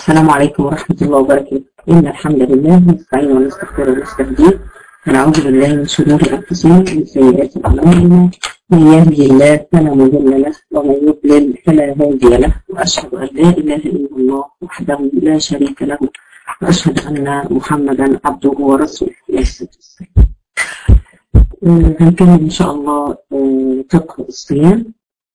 السلام عليكم ورحمة الله وبركاته إن الحمد لله نستعين ونستغفر ونستهديه ونعوذ بالله من شرور أنفسنا ومن سيئات أعمالنا من يهدي الله فلا مضل له ومن يضلل فلا هادي له وأشهد أن لا إله إلا الله وحده لا شريك له وأشهد أن محمدا عبده ورسوله هنكمل إن شاء الله فقه الصيام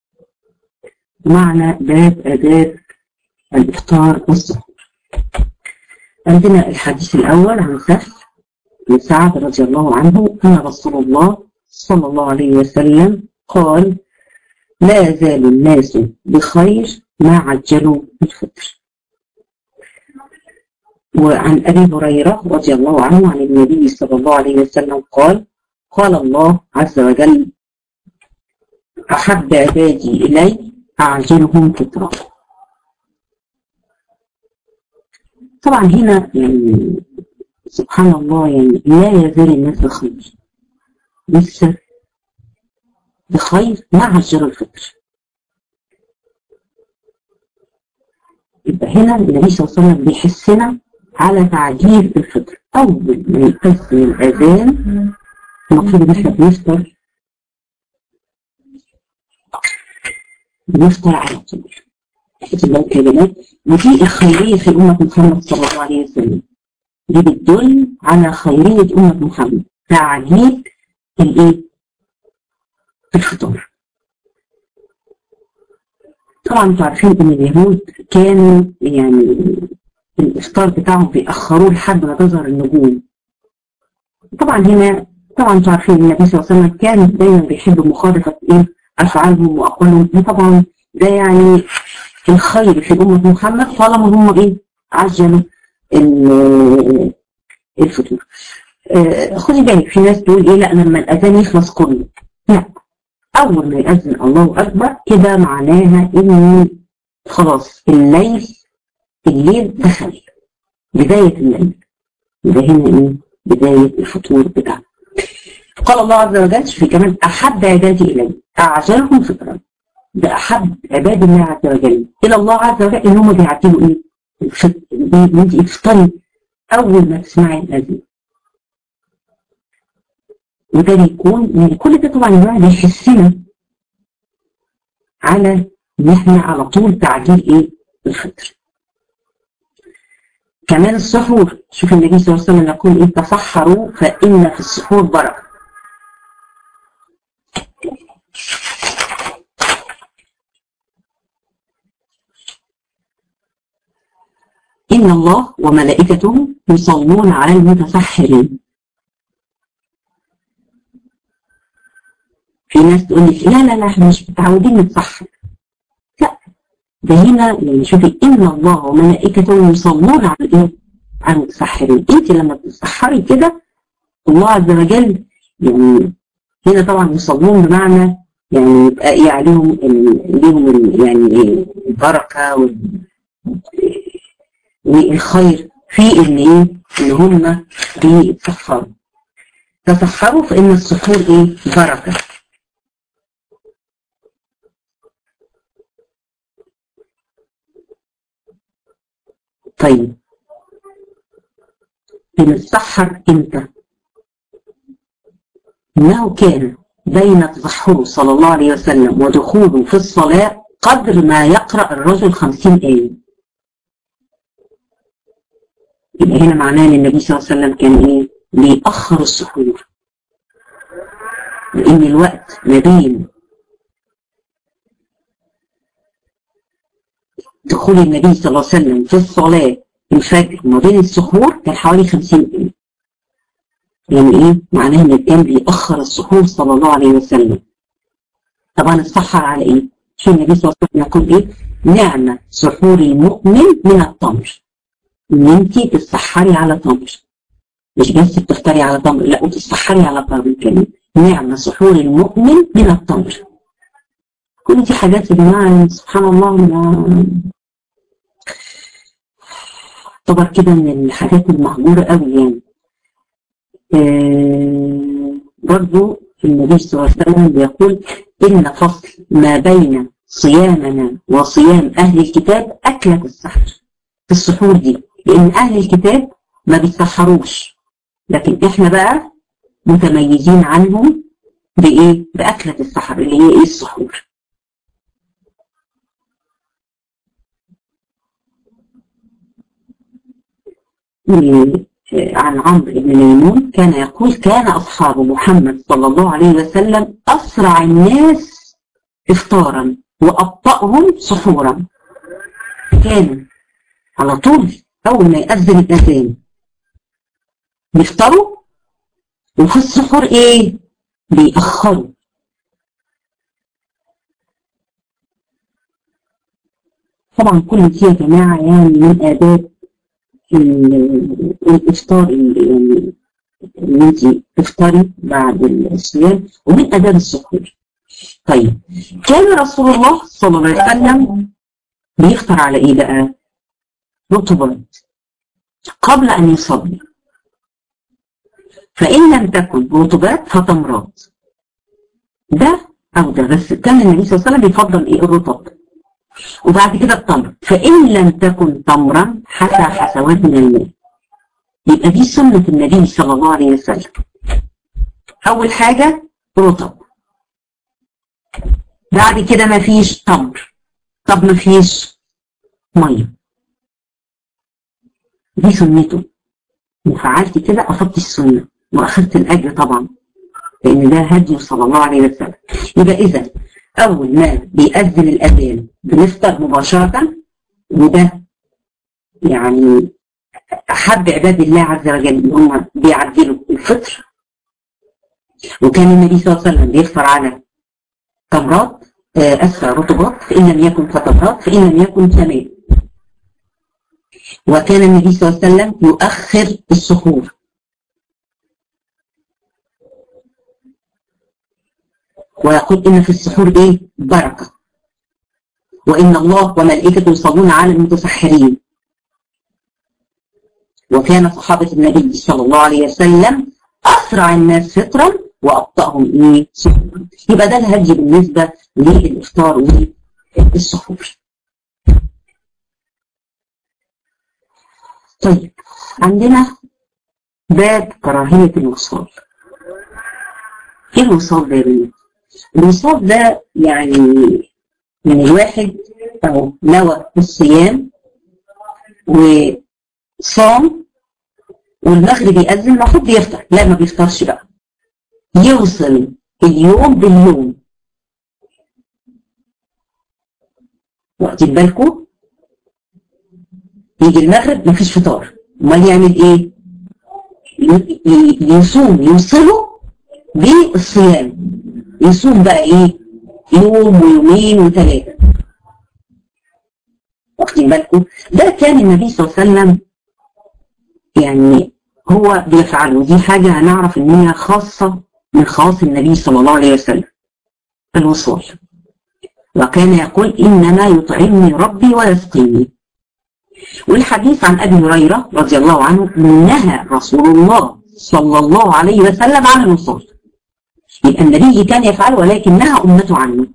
معنى باب آداب الإفطار والسحور عندنا الحديث الأول عن سهل بن سعد رضي الله عنه أن رسول الله صلى الله عليه وسلم قال لا يزال الناس بخير ما عجلوا الفطر وعن أبي هريرة رضي الله عنه عن النبي صلى الله عليه وسلم قال قال الله عز وجل أحب عبادي إلي أعجلهم فطرا طبعا هنا يعني سبحان الله يعني لا يزال الناس بخير لسه بخير مع عجل الفطر يبقى هنا النبي صلى الله عليه وسلم بيحسنا على تعجيل الفطر أول ما يقسم الأذان المفروض إن إحنا بنفطر بنفطر على طول الله الكلمات ودي خيرية في أمة محمد صلى الله عليه وسلم دي بتدل على خيرية أمة محمد تعجيل الإيه؟ الفطور طبعا انتوا عارفين ان اليهود كانوا يعني الافطار بتاعهم بيأخروه لحد ما تظهر النجوم طبعا هنا طبعا انتوا عارفين النبي صلى الله عليه وسلم كان دايما بيحب مخالفة ايه افعالهم واقوالهم طبعا ده يعني الخير في أمة محمد طالما هم ايه عجلوا الفطور آه خدي بالك في ناس تقول ايه لا لما الاذان يخلص كله لا اول ما يأذن الله اكبر كده معناها ان خلاص الليل الليل دخل بداية الليل يبقى هنا ايه بداية الفطور بتاعنا قال الله عز وجل في كمان احب عبادي الي اعجلهم فطرا ده احب عباد الله عز وجل الى الله عز وجل ان هم بيعتبروا ايه انت افطري اول ما تسمعي الاذان وده بيكون يعني كل ده طبعا الواحد بيحسنا على ان احنا على طول تعجيل ايه الفطر كمان السحور شوف النبي صلى الله عليه وسلم يقول ايه تصحروا فان في السحور بركه إن الله وملائكته يصلون على المتسحرين في ناس تقول لك لا لا لا احنا مش متعودين نتسحر لا ده هنا يعني شوفي ان الله وملائكته يصلون على ايه؟ على المتسحرين انت لما بتتسحري كده الله عز وجل يعني هنا طبعا يصلون بمعنى يعني يبقى ايه عليهم ليهم يعني البركه والخير في ان ايه ان هم بيتسحروا تسحروا فان السحور ايه بركه طيب بنتسحر امتى انه كان بين تسحره صلى الله عليه وسلم ودخوله في الصلاة قدر ما يقرأ الرجل خمسين آية يبقى هنا معناه ان النبي صلى الله عليه وسلم كان ايه بيأخر السحور لان الوقت ما بين دخول النبي صلى الله عليه وسلم في الصلاة الفجر ما بين السحور كان حوالي 50 دقيقة يعني ايه معناه ان كان بيأخر السحور صلى الله عليه وسلم طبعا السحر على ايه شو النبي صلى الله عليه وسلم يقول ايه نعمة سحور المؤمن من التمر ان انت تتسحري على تمر مش بس بتفطري على تمر لا وتتسحري على تمر كمان نعمة سحور المؤمن من التمر كل دي حاجات يا جماعة سبحان الله ما تعتبر كده من الحاجات المهجورة قوي يعني آه برضو النبي صلى الله عليه وسلم بيقول إن فصل ما بين صيامنا وصيام أهل الكتاب أكلة السحر في السحور دي لان اهل الكتاب ما بيتسحروش لكن احنا بقى متميزين عنهم بايه باكله السحر اللي هي ايه السحور عن عمرو بن ميمون كان يقول كان أصحاب محمد صلى الله عليه وسلم أسرع الناس إفطارا وأبطأهم سحورا كانوا على طول أول ما يأذن الأذان بيفطروا وفي السحور إيه؟ بيأخروا طبعا كل دي يا جماعة يعني من آداب الافطار اللي انت تفطري بعد الصيام ومن اداب السحور طيب كان رسول الله صلى الله عليه وسلم بيفطر على ايه بقى رطبات قبل ان يصلي فان لم تكن رطبات فتمرات ده او ده بس كان النبي صلى الله عليه وسلم بيفضل ايه الرطب وبعد كده التمر فإن لم تكن تمرا حتى حسوات من الماء يبقى دي سنة النبي صلى الله عليه وسلم أول حاجة رطب بعد كده ما فيش تمر طب ما فيش مية دي سنته وفعلت كده أخذت السنة وأخذت الأجر طبعا لأن ده هدي صلى الله عليه وسلم يبقى إذا أول ما بيأذن الأذان بنفطر مباشرة وده يعني أحب عباد الله عز وجل إن هم بيعدلوا الفطر وكان النبي صلى الله عليه وسلم بيفطر على تمرات أسفل رطبات فإن لم يكن فتمرات فإن لم يكن تمام وكان النبي صلى الله عليه وسلم يؤخر السحور ويقول إن في السحور إيه بركة وإن الله وملائكته يصلون على المتسحرين وكان صحابة النبي صلى الله عليه وسلم أسرع الناس فطرا وأبطأهم إيه سحورا يبقى ده الهدي بالنسبة للإفطار والسحور طيب عندنا باب كراهية الوصال ايه الوصال ده يا بنات؟ الوصال ده يعني من الواحد أو نوى الصيام وصام والمغرب يأذن المفروض بيفطر لا ما بيفطرش بقى يوصل اليوم باليوم واخدين بالكم يجي المغرب مفيش فطار امال يعمل ايه يصوم يوصله بالصيام يصوم بقى ايه يوم ويومين وثلاثة واخدين بالكم ده كان النبي صلى الله عليه وسلم يعني هو بيفعله دي حاجة هنعرف ان هي خاصة من خواص النبي صلى الله عليه وسلم الوصول وكان يقول إنما يطعمني ربي ويسقيني والحديث عن أبي هريرة رضي الله عنه نهى رسول الله صلى الله عليه وسلم عن الوصول يبقى النبي كان يفعل ولكن نهى أمته عنه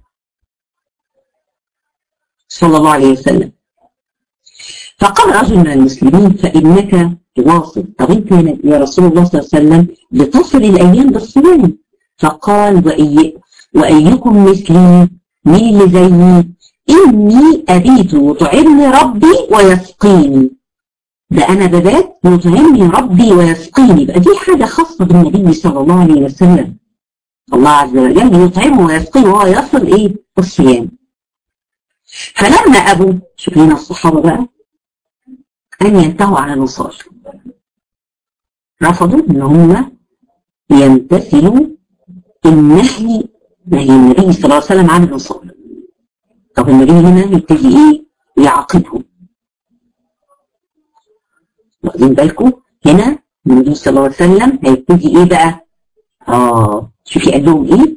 صلى الله عليه وسلم فقال رجل من المسلمين فإنك تواصل طب انت يا رسول الله صلى الله عليه وسلم بتصل الأيام بالصيام فقال وإي وأيكم مثلي مين اللي زيي إني أبيت يطعمني ربي ويسقيني ده أنا ببات يطعمني ربي ويسقيني بقى دي حاجة خاصة بالنبي صلى الله عليه وسلم الله عز وجل يطعمه ويسقيه وهو يصل إيه الصيام فلما أبوا شوف هنا الصحابة بقى أن ينتهوا على الوصال رفضوا إن هم يمتثلوا النهي نهي النبي صلى الله عليه وسلم عن الوصال طب النبي هنا يبتدي إيه يعاقبهم واخدين بالكم هنا النبي صلى الله عليه وسلم هيبتدي إيه بقى آه شوفي قال لهم إيه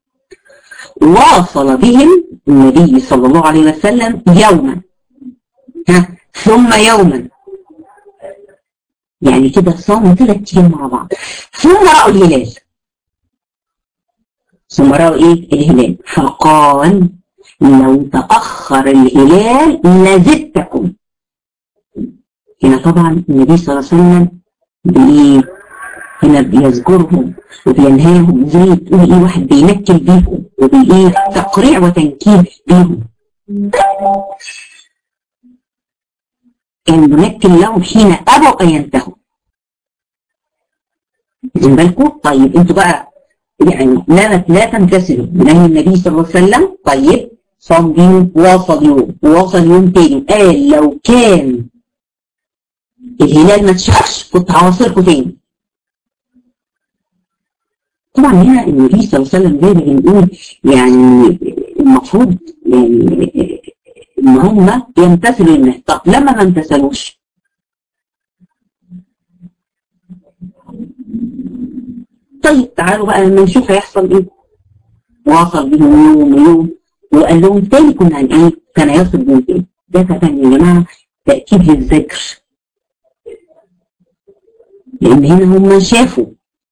واصل بهم النبي صلى الله عليه وسلم يوما ها ثم يوما يعني كده صاموا ثلاث ايام مع بعض ثم راوا الهلال ثم راوا ايه الهلال فقال لو تاخر الهلال لزدتكم هنا طبعا النبي صلى الله عليه وسلم بإيه؟ هنا بيذكرهم وبينهاهم زي تقول ايه واحد بينكل بيهم وبايه تقريع وتنكيل بيهم كان بنكل لهم حين ابوا ان ينتهوا واخدين بالكم طيب انتوا بقى يعني لا لا تمتثلوا نهي النبي صلى الله عليه وسلم طيب صام يوم وصل يوم ووصل يوم تاني قال لو كان الهلال ما اتشافش كنت هواصلكم تاني طبعا هنا النبي صلى الله عليه وسلم زي ما بنقول يعني المفروض يعني ان هم يمتثلوا الناس طب لما ما امتثلوش طيب تعالوا بقى لما نشوف هيحصل ايه وصل بيهم يوم ويوم وقال لهم تاني كنا عن ايه كان يصل بيهم تاني ده كمان يا جماعه تاكيد للذكر لان هنا هم شافوا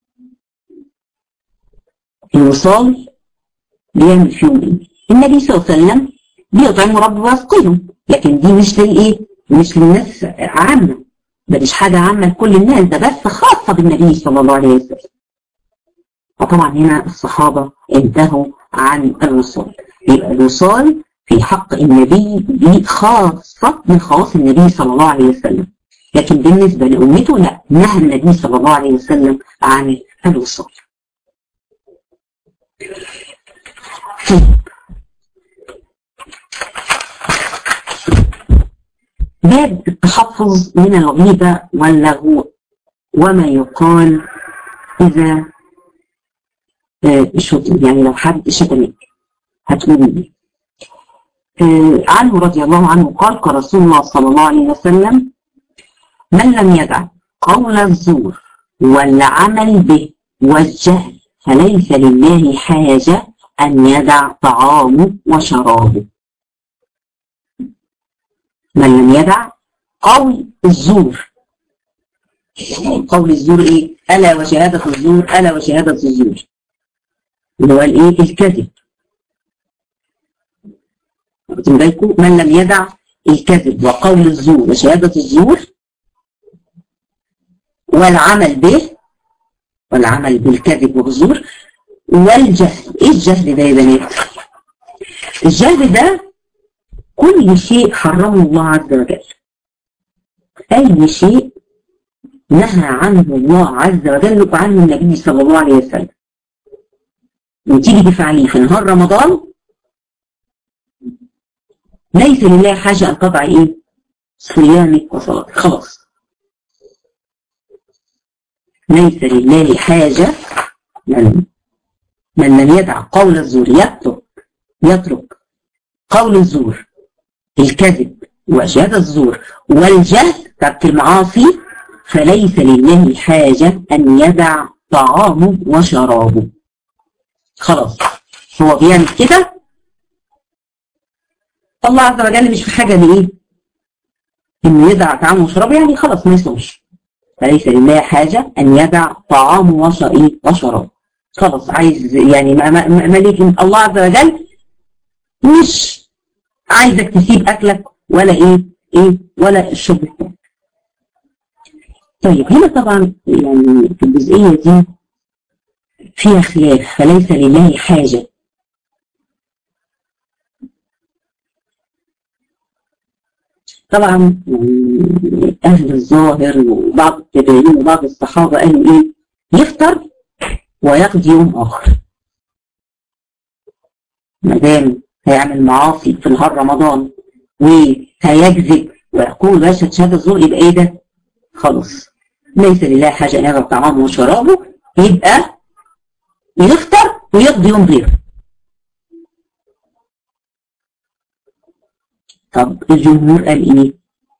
الوصال بيعمل فيهم ايه النبي صلى الله عليه وسلم بيطعم رب ويسقيهم لكن دي مش للايه مش للناس عامه ده مش حاجه عامه لكل الناس ده بس خاصه بالنبي صلى الله عليه وسلم وطبعا هنا الصحابه انتهوا عن الوصال يبقى الوصال في حق النبي دي خاصه من خواص النبي صلى الله عليه وسلم لكن بالنسبه لامته لا نهى النبي صلى الله عليه وسلم عن الوصال باب التحفظ من الغيبة واللغو وما يقال إذا شتم يعني لو حد شتمك هتقولي ايه عنه رضي الله عنه قال قال رسول الله صلى الله عليه وسلم من لم يدع قول الزور والعمل به والجهل فليس لله حاجة أن يدع طعامه وشرابه من لم يدع قول الزور قول الزور ايه ألا وشهادة الزور ألا وشهادة الزور اللي هو الايه الكذب واخدين بالكم من لم يدع الكذب وقول الزور وشهادة الزور والعمل به والعمل بالكذب والزور والجهل ايه الجهل ده يا بنات الجهل ده كل شيء حرمه الله عز وجل اي شيء نهى عنه الله عز وجل وعنه النبي صلى الله عليه وسلم وتيجي تفعليه في نهار رمضان ليس لله حاجة أن تضع إيه؟ صيامك وصلاتك خلاص ليس لله حاجة من من لم يدع قول الزور يترك يترك قول الزور الكذب وشهادة الزور والجهل ترك المعاصي فليس لله حاجة أن يدع طعامه وشرابه خلاص هو بيعمل كده الله عز وجل مش في حاجة لإيه إنه يدع طعامه وشرابه يعني خلاص ما يصومش فليس لله حاجة أن يدع طعامه وشرابه خلاص عايز يعني ملك الله عز وجل مش عايزك تسيب أكلك ولا إيه إيه ولا الشرب بتاعك طيب هنا طبعا يعني في الجزئية دي فيها خلاف فليس لله حاجة طبعا يعني أهل الظاهر وبعض التابعين وبعض الصحابة قالوا إيه يفطر ويقضي يوم آخر ما دام هيعمل معاصي في نهار رمضان وهيكذب ويقول باشا شهادة الزور يبقى إيه ده؟ خلاص ليس لله حاجة أن يضرب طعامه وشرابه يبقى يفطر ويقضي يوم غيره طب الجمهور قال ايه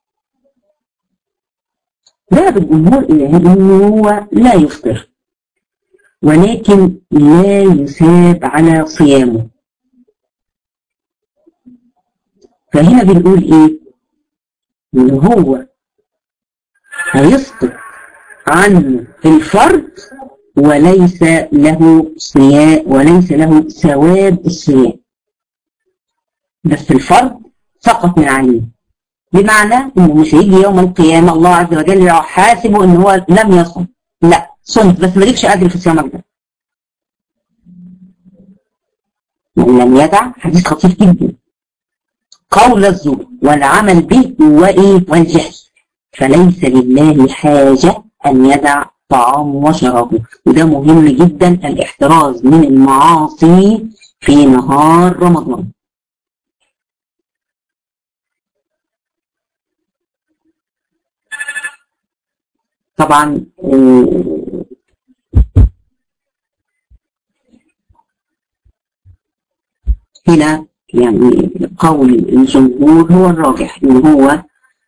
ذهب الجمهور الى انه هو لا يفطر ولكن لا يثاب على صيامه فهنا بنقول ايه ان هو هيسقط عنه الفرض وليس له صيام وليس له ثواب الصيام بس الفرض سقط من عليه بمعنى انه مش هيجي يوم القيامة الله عز وجل يحاسبه ان هو لم يصم لا صمت بس مالكش اجر في صيامك ده من لم يدع حديث خطير جدا قول الزور والعمل به وايه والجهل فليس لله حاجة ان يدع طعام وشرابه وده مهم جدا الاحتراز من المعاصي في نهار رمضان طبعا هنا يعني قول الجمهور هو الراجح ان هو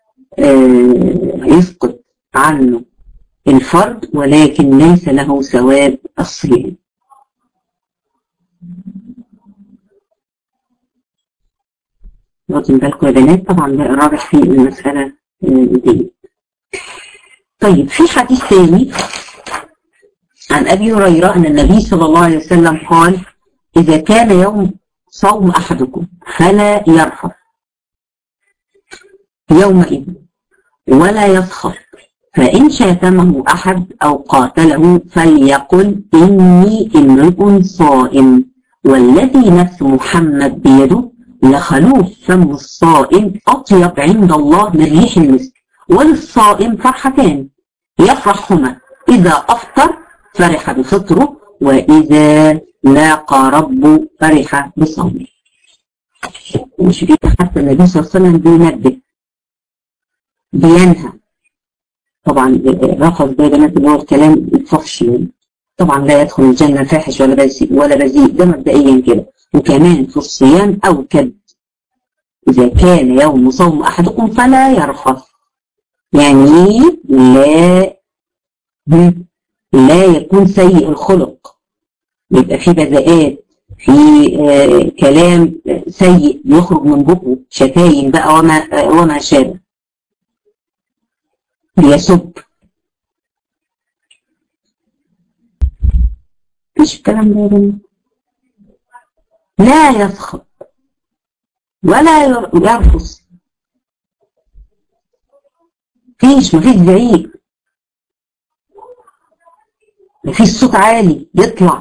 يسقط عنه الفرد ولكن ليس له ثواب الصيام واخدين بالكم يا بنات طبعا ده الراجح في المسألة دي طيب في حديث ثاني عن أبي هريرة أن النبي صلى الله عليه وسلم قال إذا كان يوم صوم أحدكم فلا يرفض يومئذ ولا يسخر فإن شاتمه أحد أو قاتله فليقل إني امرئ صائم والذي نفس محمد بيده لخلوف فم الصائم أطيب عند الله من ريح المسك وللصائم فرحتان يفرحهما إذا أفطر فرح بفطره وإذا لاقى ربه فرح بصومه مش كده حتى النبي صلى الله عليه وسلم بينبه بينهى طبعا الرفض ده بنات اللي هو الكلام الفحش طبعا لا يدخل الجنة فاحش ولا بذيء ولا بذيء ده مبدئيا كده وكمان في الصيام أو كد إذا كان يوم صوم أحدكم فلا يرفض يعني لا لا يكون سيء الخلق يبقى في بذاءات في آه كلام سيء يخرج من بقه شتايم بقى وما آه وما شابه بيسب مفيش الكلام ده يا بنات لا يسخط ولا يرفض مفيش مفيش زعيق مفيش صوت عالي يطلع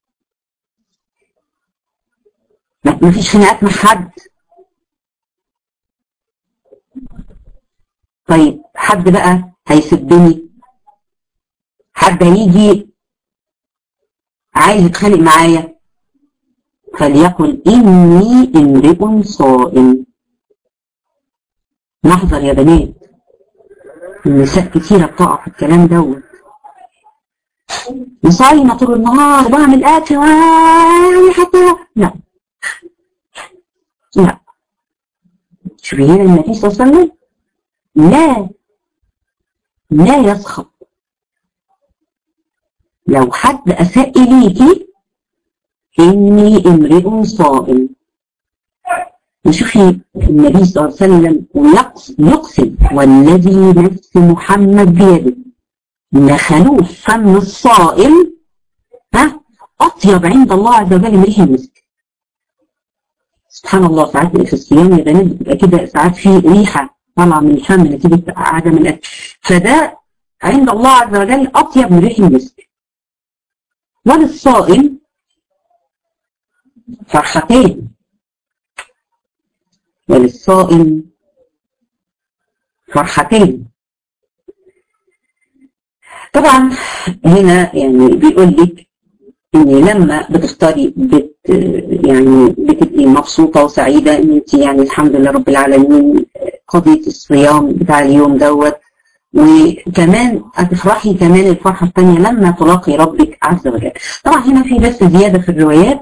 مفيش خناقات مع حد طيب حد بقى هيسبني حد هيجي عايز يتخانق معايا فليقل إني امرئ صائم نحذر يا بنات النساء كتيرة بتقع في الكلام دوت مصايمة طول النهار بعمل أكل حتى لا لا شوفي هنا النبي صلى الله عليه وسلم لا لا يسخط لو حد أساء إليكي إني امرئ صائم وشوفي النبي صلى الله عليه وسلم يقسم والذي نفس محمد بيده لخلوف فم الصائم ها أطيب عند الله عز وجل من ريح المسك سبحان الله ساعات في الصيام يا بنات بتبقى كده ساعات في ريحة طالعة من الفم نتيجة عدم الأكل فده عند الله عز وجل أطيب من ريح المسك وللصائم فرحتين وللصائم فرحتين طبعا هنا يعني بيقول لك ان لما بتختاري بت يعني بتبقي مبسوطه وسعيده ان انت يعني الحمد لله رب العالمين قضيه الصيام بتاع اليوم دوت وكمان هتفرحي كمان الفرحه الثانيه لما تلاقي ربك عز وجل. طبعا هنا في بس زياده في الروايات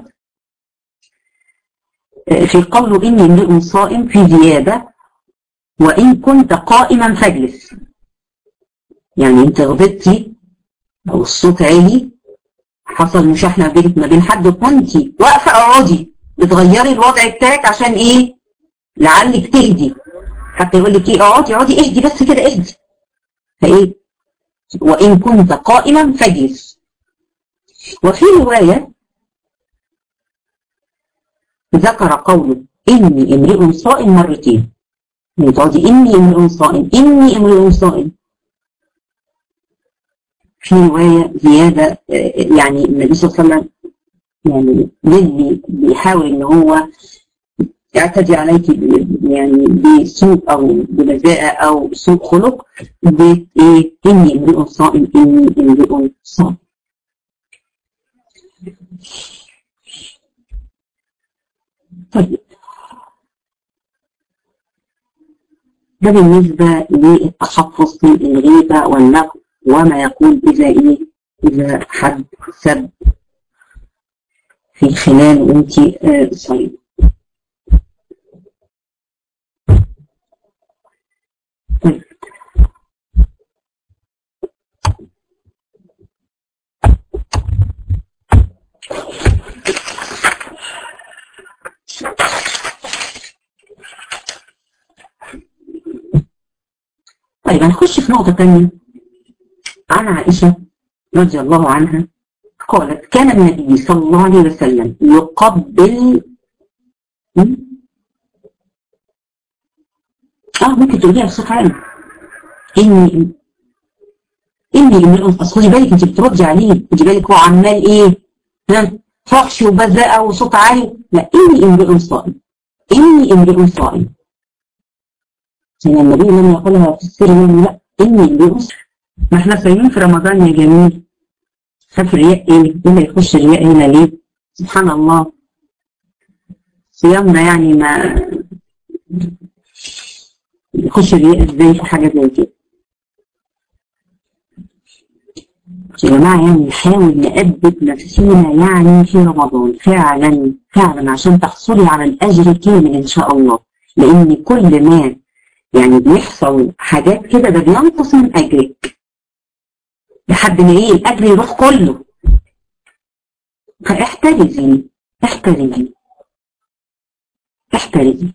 في قوله اني امرئ صائم في زياده وان كنت قائما فاجلس. يعني انت غضبتي او الصوت عالي حصل مشاحنه بينك ما بين حد وكنت واقفه اقعدي بتغيري الوضع بتاعك عشان ايه؟ لعلك تهدي حتى يقول لك ايه اقعدي اقعدي اهدي بس كده اهدي فايه؟ وان كنت قائما فاجلس وفي روايه ذكر قوله اني امرئ صائم مرتين يعني تقعدي إني امرئ صائم إني امرئ صائم في رواية زيادة يعني النبي صلى الله عليه وسلم يعني للي بيحاول ان هو يعتدي عليك يعني بسوء او ببذاءة او سوء خلق بايه اني امرئ صائم اني امرئ صائم طيب ده بالنسبة للتحفظ من الغيبة والنقد وما يقول إذا إيه إذا حد سب في خلال وانت صايمة طيب طيب هنخش في نقطة تانية عن عائشة رضي الله عنها قالت كان النبي صلى الله عليه وسلم يقبل اه ممكن تقوليها بصوت عالي اني اني امرئ خدي بالك انت بتردي عليه خدي بالك هو عمال ايه ها فحش وبذاءة وصوت عالي لا اني امرئ صائم اني امرئ صائم يعني النبي لم يقولها في السر يعني لا اني امرئ ما احنا صايمين في رمضان يا جميل خاف الرياء ايه؟ ايه اللي يخش الرياء هنا ليه؟ سبحان الله صيامنا يعني ما يخش الرياء ازاي في حاجه زي كده؟ يا جماعه يعني نحاول نأدب نفسينا يعني في رمضان فعلا فعلا عشان تحصلي على الاجر كامل ان شاء الله لان كل ما يعني بيحصل حاجات كده ده بينقص من اجرك لحد ما ايه الاجر يروح كله فاحترزي احترزي احترزي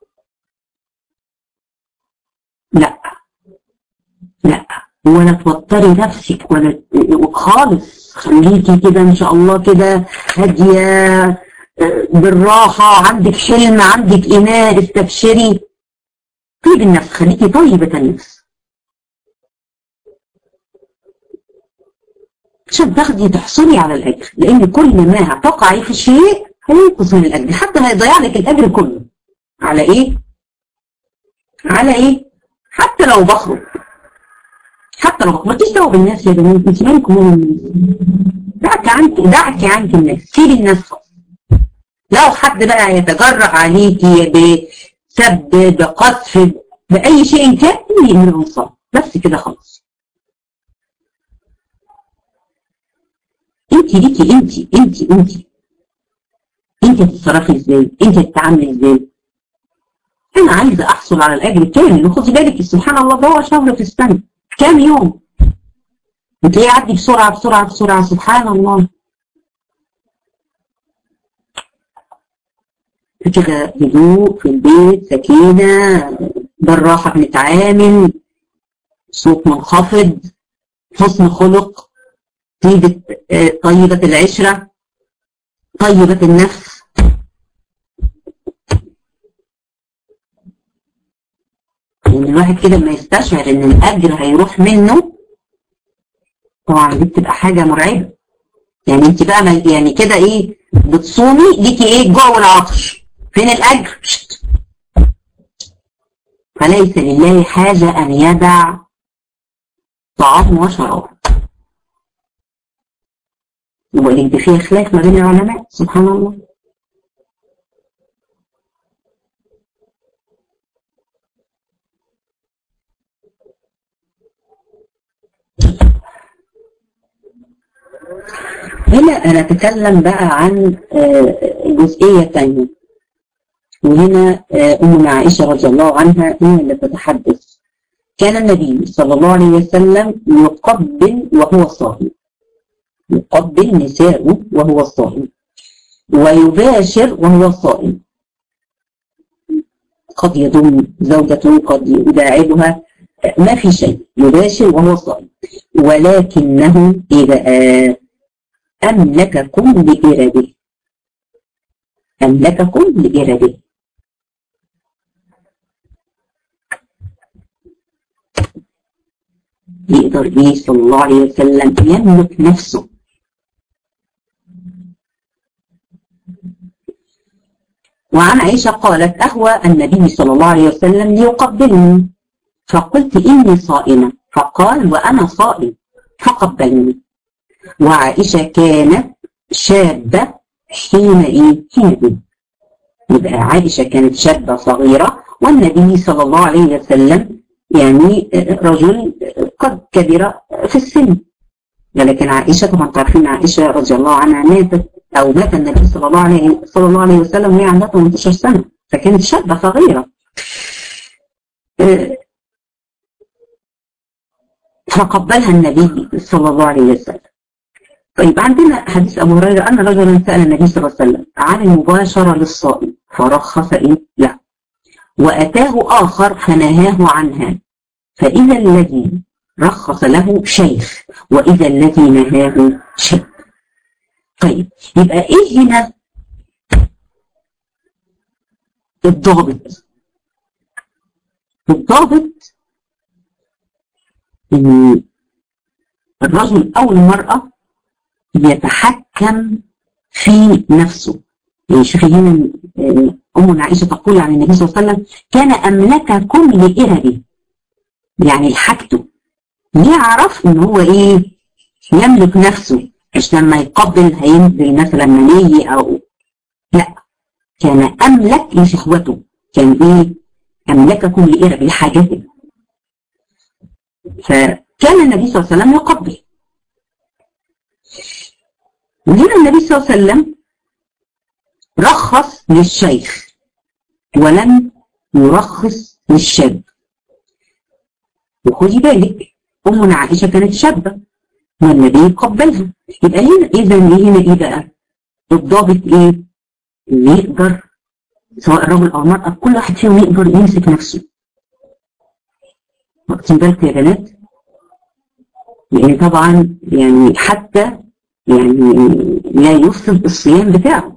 لا لا ولا توتري نفسك ولا خالص خليكي كده ان شاء الله كده هاديه بالراحه عندك حلم عندك اناء استبشري طيب النفس خليكي طيبه النفس عشان تاخدي تحصلي على الاجر لان كل ما هتقعي في شيء هينقص من الاجر حتى هيضيع لك الاجر كله على ايه على ايه حتى لو بخرج حتى لو ما دعوه بالناس يا جماعه انت مالكم من الناس دعك عنك دعك عنك الناس سيبي الناس خالص لو حد بقى يتجرأ عليكي بسب بقذف باي شيء كان من الانصار بس كده خلاص انت ليكي انت انت انت انت تتصرفي ازاي انت تتعاملي ازاي انا عايزه احصل على الاجر الكامل وخدي بالك سبحان الله ده هو شهر في السنه كام يوم بتلاقيه يعدي بسرعه بسرعه بسرعه سبحان الله كده هدوء في البيت سكينه بالراحه بنتعامل صوت منخفض حسن خلق طيبة طيبة العشرة طيبة النفس يعني الواحد كده ما يستشعر ان الاجر هيروح منه طبعا دي بتبقى حاجة مرعبة يعني انت بقى يعني كده ايه بتصومي ليكي ايه الجوع والعطش فين الاجر شت. فليس لله حاجة ان يدع طعام وشراب يبقى دي فيها خلاف ما بين العلماء سبحان الله هنا أنا أتكلم بقى عن جزئية تانية وهنا أم عائشة رضي الله عنها هي اللي تتحدث كان النبي صلى الله عليه وسلم يقبل وهو صائم يقبل نساءه وهو صائم ويباشر وهو صائم قد يضم زوجته قد يداعبها ما في شيء يباشر وهو صائم ولكنه إذا أملككم بإرادة أملككم بإرادة يقدر ايه صلى الله عليه وسلم يملك نفسه وعن عائشة قالت أهوى النبي صلى الله عليه وسلم ليقبلني فقلت إني صائمة فقال وأنا صائم فقبلني وعائشة كانت شابة حين إيه؟ حين يبقى عائشة كانت شابة صغيرة والنبي صلى الله عليه وسلم يعني رجل قد كبر في السن لكن عائشة طبعا تعرفين عائشة رضي الله عنها ماتت أو مات النبي صلى الله عليه صلى الله عليه وسلم وهي عندها 18 سنة فكانت شابة صغيرة فقبلها النبي صلى الله عليه وسلم طيب عندنا حديث أبو هريرة أن رجلا سأل النبي صلى الله عليه وسلم عن المباشرة للصائم فرخص إيه؟ لا وأتاه آخر فنهاه عنها فإذا الذي رخص له شيخ وإذا الذي نهاه شيخ طيب يبقى إيه هنا الضابط الضابط إن الرجل أو المرأة يتحكم في نفسه يعني شوفي هنا أم عائشة تقول عن النبي صلى الله عليه وسلم كان أملككم لإربه يعني لحاجته يعرف إن هو إيه يملك نفسه مش لما يقبل هينزل مثلا مني أو لا كان أملك لشهوته كان إيه أملككم لإربه لحاجته فكان النبي صلى الله عليه وسلم يقبل وهنا النبي صلى الله عليه وسلم رخص للشيخ ولم يرخص للشاب وخدي بالك أمنا عائشة كانت شابة والنبي قبلها يبقى هنا إذا هنا إيه بقى؟ الضابط إيه؟ اللي يقدر سواء الرجل أو المرأة كل واحد فيهم يقدر يمسك نفسه واخدين بالكم يا بنات؟ لأن طبعا يعني حتى يعني لا يفسد الصيام بتاعه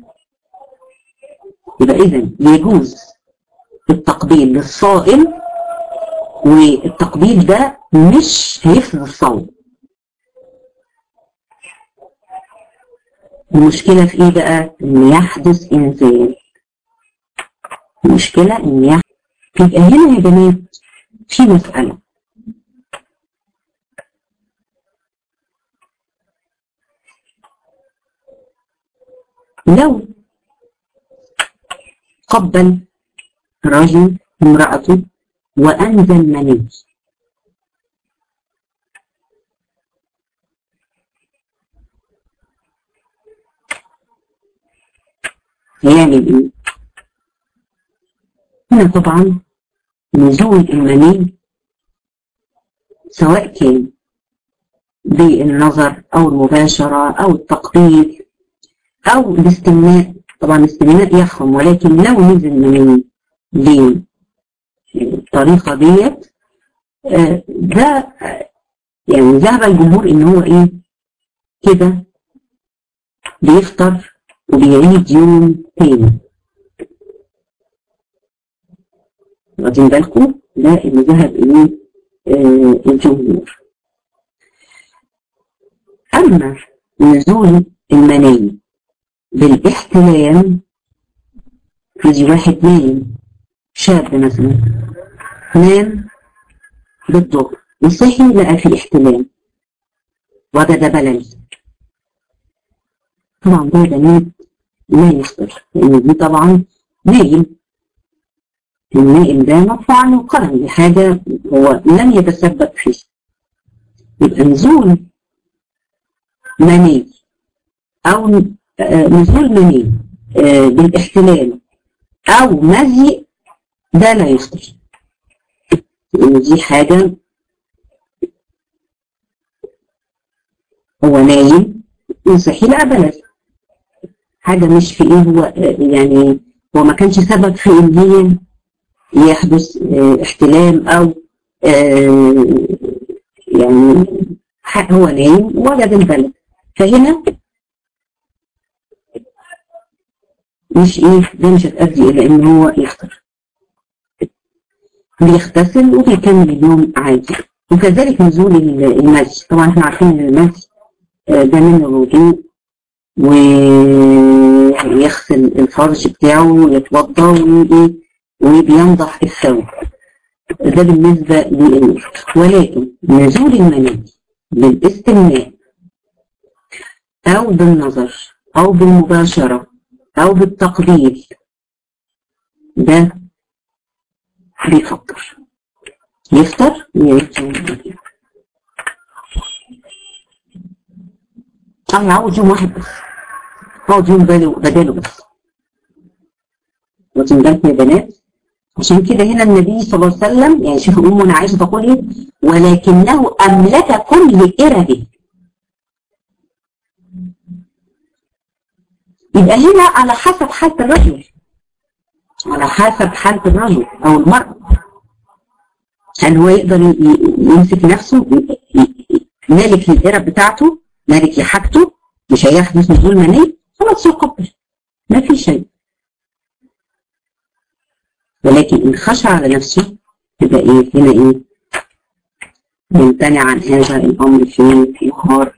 يبقى إذا يجوز التقبيل للصائم والتقبيل ده مش هيفسد الصوم المشكلة في ايه بقى؟ ان يحدث انزال المشكلة ان يحدث يبقى هنا يا بنات في مسألة لو قبل رجل امرأته وأنزل مني هيعمل ايه؟ هنا طبعا نزول المني سواء كان بالنظر أو المباشرة أو التقبيل أو الاستمناء طبعا الاستمناء يفهم ولكن لو نزل مني بالطريقة ديت ده يعني ذهب الجمهور ان هو ايه كده بيفطر وبيعيد يوم تاني واخدين بالكم ده اللي ذهب اليه آه الجمهور اما نزول المني بالاحتلام يجي واحد نايم شاب مثلا نام بالظهر وصحي لقى في احتلام وجد بلل طبعا ده بنات لا يفطر لان دي طبعا نايم النائم ده مرفوع عنه القلم دي حاجة هو لم يتسبب فيه يبقى نزول مني أو نزول مني بالاحتلال أو مزي ده لا يفطر لأن دي حاجة هو نايم وصحي لا بلد حاجة مش في ايه هو يعني هو ما كانش سبب في ان هي يحدث احتلام او يعني هو نايم وجد البلد فهنا مش ايه ده مش هتأدي الى ان هو يفطر بيغتسل وبيكمل اليوم عادي وكذلك نزول المسج طبعا احنا عارفين ان المسج ده من الوضوء ويغسل الفرج بتاعه ويتوضا وبينضح الثوب ده بالنسبة للنفط ولكن نزول المني بالاستمناء أو بالنظر أو بالمباشرة أو بالتقبيل ده بيفكر يفطر أنا عاوز يوم واحد بس عاوز يوم بداله بس واخدين بالكم يا بنات عشان كده هنا النبي صلى الله عليه وسلم يعني شوف أمنا عائشة تقول إيه ولكنه أملككم لإربه يبقى هنا على حسب حالة الرجل على حسب حالة الرجل أو المرأة هل هو يقدر يمسك نفسه مالك للإرب بتاعته مالك لحاجته مش هياخد نزول مني خلاص يقبل ما في شيء ولكن إن خشى على نفسه يبقى إيه هنا إيه يمتنع عن هذا الأمر في في نهار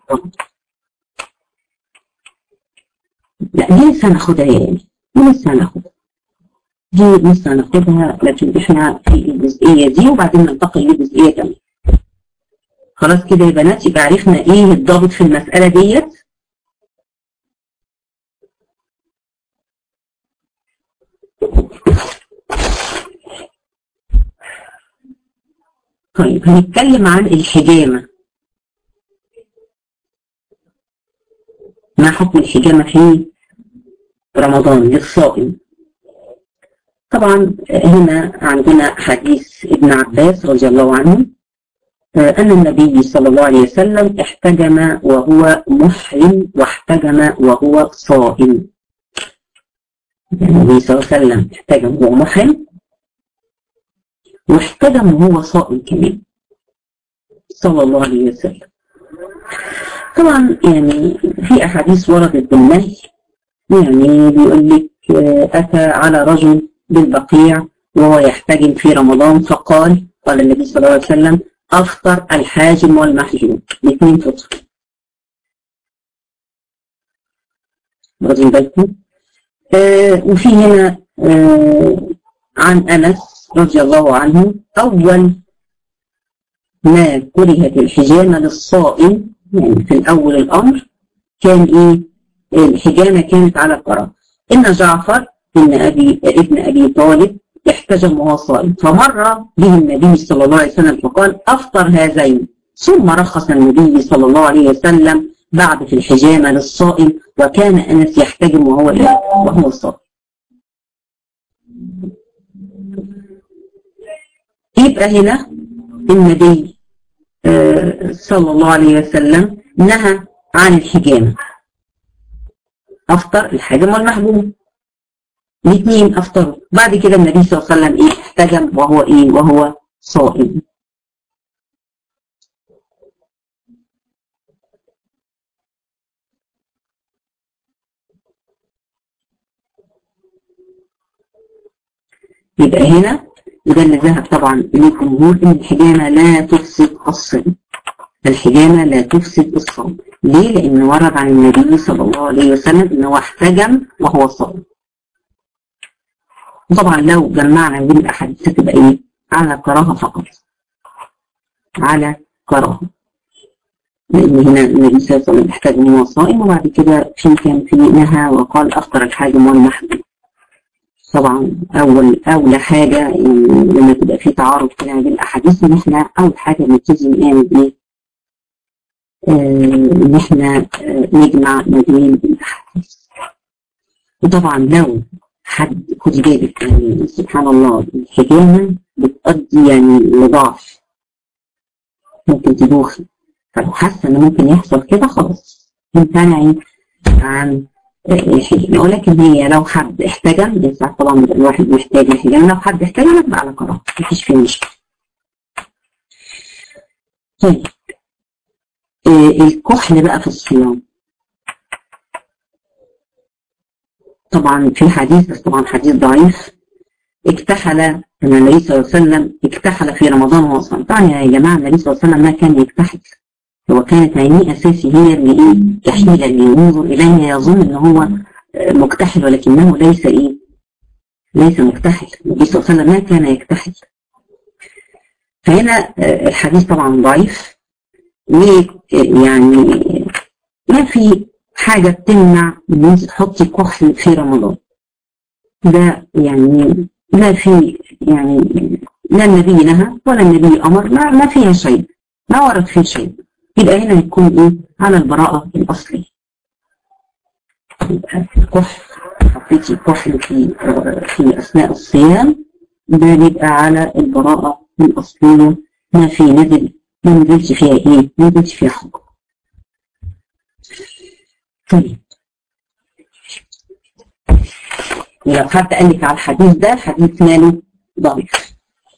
لا دي لسه هناخدها يعني دي لسه هناخدها دي لسه هناخدها لكن احنا في الجزئية دي وبعدين ننتقل لجزئية تانية خلاص كده يا بنات يبقى عرفنا ايه الضابط في المسألة ديت طيب هنتكلم عن الحجامة ما حكم الحجامة في رمضان للصائم طبعا هنا عندنا حديث ابن عباس رضي الله عنه أن النبي صلى الله عليه وسلم احتجم وهو محرم واحتجم وهو صائم النبي صلى الله عليه وسلم احتجم وهو محرم واحتجم وهو صائم كمان صلى الله عليه وسلم طبعا يعني في أحاديث وردت بالنهي يعني بيقول لك أتى على رجل بالبقيع وهو يحتجم في رمضان فقال قال النبي صلى الله عليه وسلم أفطر الحاجم والمحجوم الاثنين فطر واخدين بالكم آه وفي هنا آه عن أنس رضي الله عنه أول ما كرهت الحجامة للصائم يعني في الأول الأمر كان إيه الحجامة كانت على القرى إن جعفر إن أبي ابن أبي طالب احتجم وهو صائم فمر به النبي صلى الله عليه وسلم فقال أفطر هذين ثم رخص النبي صلى الله عليه وسلم بعد في الحجامة للصائم وكان أنس يحتجم وهو وهو صائم يبقى هنا النبي آه صلى الله عليه وسلم نهى عن الحجامة أفطر الحجم والمحجوم الاثنين أفطروا بعد كده النبي صلى الله عليه وسلم إيه احتجم وهو إيه وهو صائم يبقى هنا وده اللي ذهب طبعا للجمهور ان الحجامه لا تفسد الصوم الحجامه لا تفسد الصوم ليه؟ لان ورد عن النبي صلى الله عليه وسلم انه احتجم وهو صائم طبعا لو جمعنا بين الاحاديث تبقى ايه؟ على كراهه فقط على كراهه لان هنا النبي صلى الله عليه وسلم احتجم وهو صائم وبعد كده في كان في نهى وقال افطر الحاجم والمحجوم طبعا اول اول حاجه يعني لما تبقى في تعارض كده بين الاحاديث ان احنا اول حاجه نبتدي نعمل ايه؟ ان احنا آه نجمع ما بين الاحاديث وطبعا لو حد خدي بالك يعني سبحان الله الحجامه بتؤدي يعني لضعف ممكن تدوخي فلو حاسه ان ممكن يحصل كده خلاص امتنعي عن الحجامة ولكن هي لو حد احتجم ساعات طبعا الواحد محتاج الحجامة لو حد احتجم يبقى على كراهة مفيش فيه مشكلة طيب آه الكحل بقى في الصيام طبعا في حديث بس طبعا حديث ضعيف اكتحل كما النبي صلى الله عليه وسلم اكتحل في رمضان وهو صائم طبعا يا جماعه النبي صلى الله عليه وسلم ما كان يكتحل هو كانت عينيه اساسي هي اللي ايه كحيله اللي ينظر اليها يظن ان هو مكتحل ولكنه ليس ايه ليس مكتحل النبي صلى الله عليه وسلم ما كان يكتحل فهنا الحديث طبعا ضعيف ويعني ما في حاجة بتمنع ان انت تحطي كحل في رمضان ده يعني ما في يعني لا النبي نهى ولا النبي امر ما, ما فيها شيء ما ورد فيه شيء يبقى هنا يكون ايه على البراءة الاصلية يبقى كحل حطيتي كحل في في اثناء الصيام ده بيبقى على البراءة الاصلية ما في نزل ما نزلش فيها ايه ما نزلش فيها حكم طيب لو حد قال لك على الحديث ده الحديث ماله ضعيف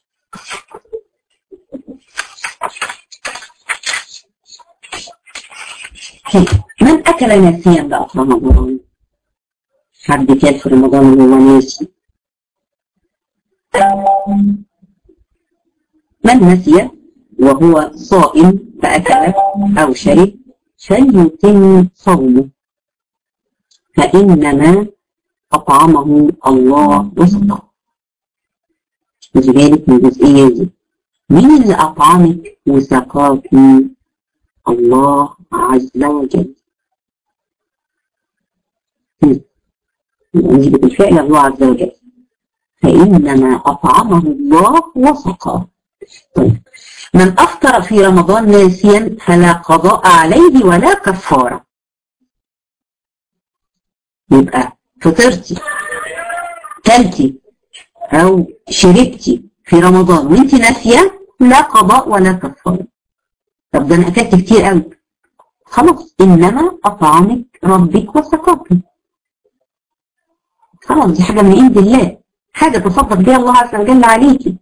من أكل ناسيا بقى في رمضان حد كان في رمضان وهو ناسي من نسي وهو صائم فأكل أو شرب فليتم صومه فإنما أطعمه الله وسقاه خدي بالك من الجزئية دي مين اللي أطعمك وسقاك الله عز وجل نجيب بالفعل الله عز وجل فإنما أطعمه الله وسقاه طيب من أفطر في رمضان ناسيا فلا قضاء عليه ولا كفارة يبقى فطرتي كلتي أو شربتي في رمضان وانت ناسية لا قضاء ولا كفارة طب ده أنا أكلت كتير قوي خلاص إنما أطعمك ربك وسقاك خلاص دي حاجة من عند الله حاجة تصدق بها الله عز وجل عليكي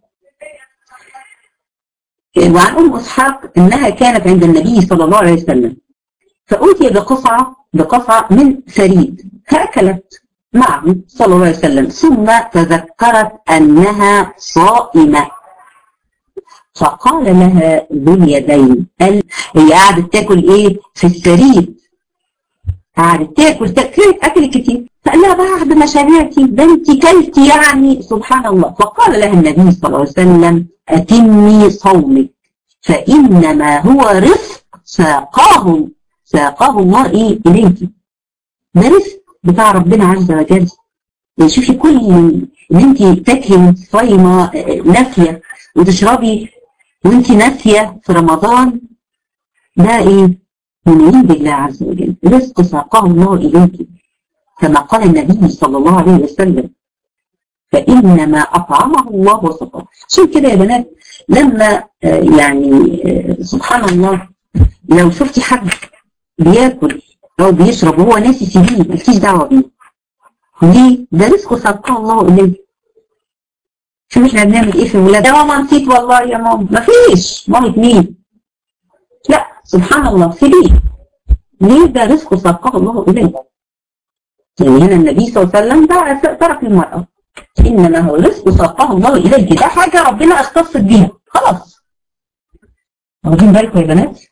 وعن أم إسحاق أنها كانت عند النبي صلى الله عليه وسلم فأوتي بقصعة بقصعة من ثريد فأكلت معه صلى الله عليه وسلم ثم تذكرت أنها صائمة فقال لها ذو اليدين قال هي قعدت تاكل ايه في الثريد قعدت تاكل تاكل اكل كتير فقال لها بعد ما شبعتي ده انت كلتي يعني سبحان الله فقال لها النبي صلى الله عليه وسلم اتمي صومك فانما هو رزق ساقاه ساقاه الله ايه اليك ده رزق بتاع ربنا عز وجل يعني شوفي كل ان انت تاكلي وانت صايمه نافيه وتشربي وانت ناسيه في رمضان ده ايه؟ من عند الله عز وجل رزق ساقه الله اليك كما قال النبي صلى الله عليه وسلم فإنما أطعمه الله وسقاه عشان كده يا بنات لما يعني سبحان الله لو شفتي حد بياكل أو بيشرب وهو ناسي سيبيه مالكيش دعوة بيه ليه؟ ده رزق ساقه الله إليك شوف احنا بنعمل ايه في الولاد يا ماما نسيت والله يا ماما مفيش مامة مين لا سبحان الله سيبيه ليه ده رزق ساقه الله إليك يعني هنا النبي صلى الله عليه وسلم ده ترك المرأة إنما هو رزق ساقه الله إليك ده حاجة ربنا اختصت بيها خلاص واخدين بالكم يا بنات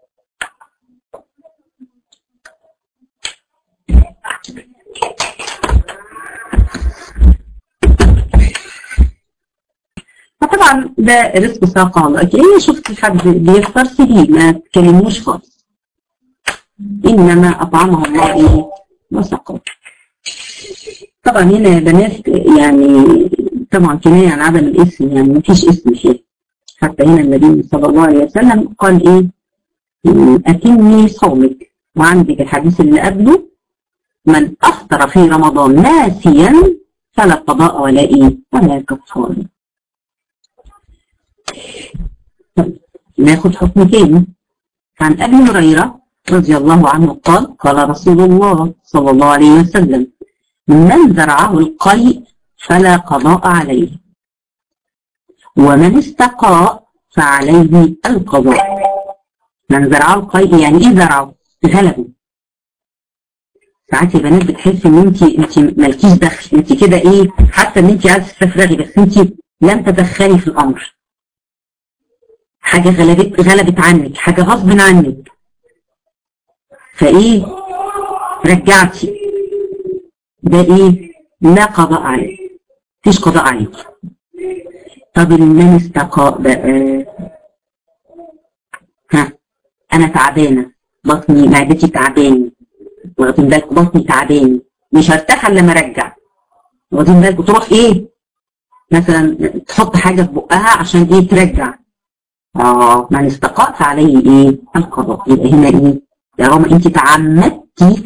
فطبعا ده رزق ساقه الله لكن هي شفت حد بيفطر سيبيه ما تكلموش خالص إنما أطعمه الله إيه وسقاه طبعا هنا يا بنات يعني طبعا كناية عن عدم الاسم يعني ما فيش اسم فيه حتى هنا النبي صلى الله عليه وسلم قال ايه أتمي صومك وعندك الحديث اللي قبله من أفطر في رمضان ناسيا فلا قضاء ولا ايه ولا كفارة طيب ناخد حكم تاني عن أبي هريرة رضي الله عنه قال قال رسول الله صلى الله عليه وسلم من زرعه القيء فلا قضاء عليه ومن استقاء فعليه القضاء من زرعه القيء يعني ايه زرعه غلبه ساعات يا بنات بتحس ان انت انت مالكيش دخل انت كده ايه حاسه ان انت عايزه تستفرغي بس انت لم تدخلي في الامر حاجه غلبت غلبت عنك حاجه غصب عنك فايه رجعتي ده ايه لا قضاء عليه مفيش قضاء عليك طب المن استقاء بقى ها انا تعبانه بطني معدتي تعباني واخدين بالكم بطني تعباني مش هرتاح الا لما ارجع واخدين بالكم تروح ايه مثلا تحط حاجه في بقها عشان ايه ترجع اه من استقاء فعليه ايه القضاء يبقى هنا ايه طالما انت تعمدتي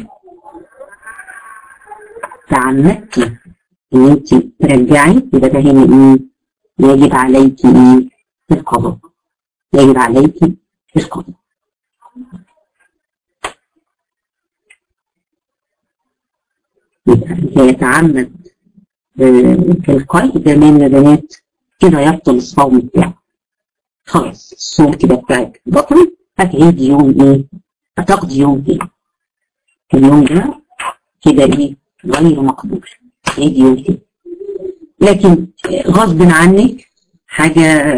تعمدتي ان انت ترجعي يبقى ده هنا ايه يجب عليك ايه القضاء يجب عليك القضاء يبقى يتعمد القيء ده من البنات كده يبطل الصوم بتاعه خلاص الصوم كده بتاعك بطل هتعيد يوم ايه هتقضي يوم ايه اليوم ده كده ايه غير مقبول عيد يوم ايه لكن غصب عنك حاجة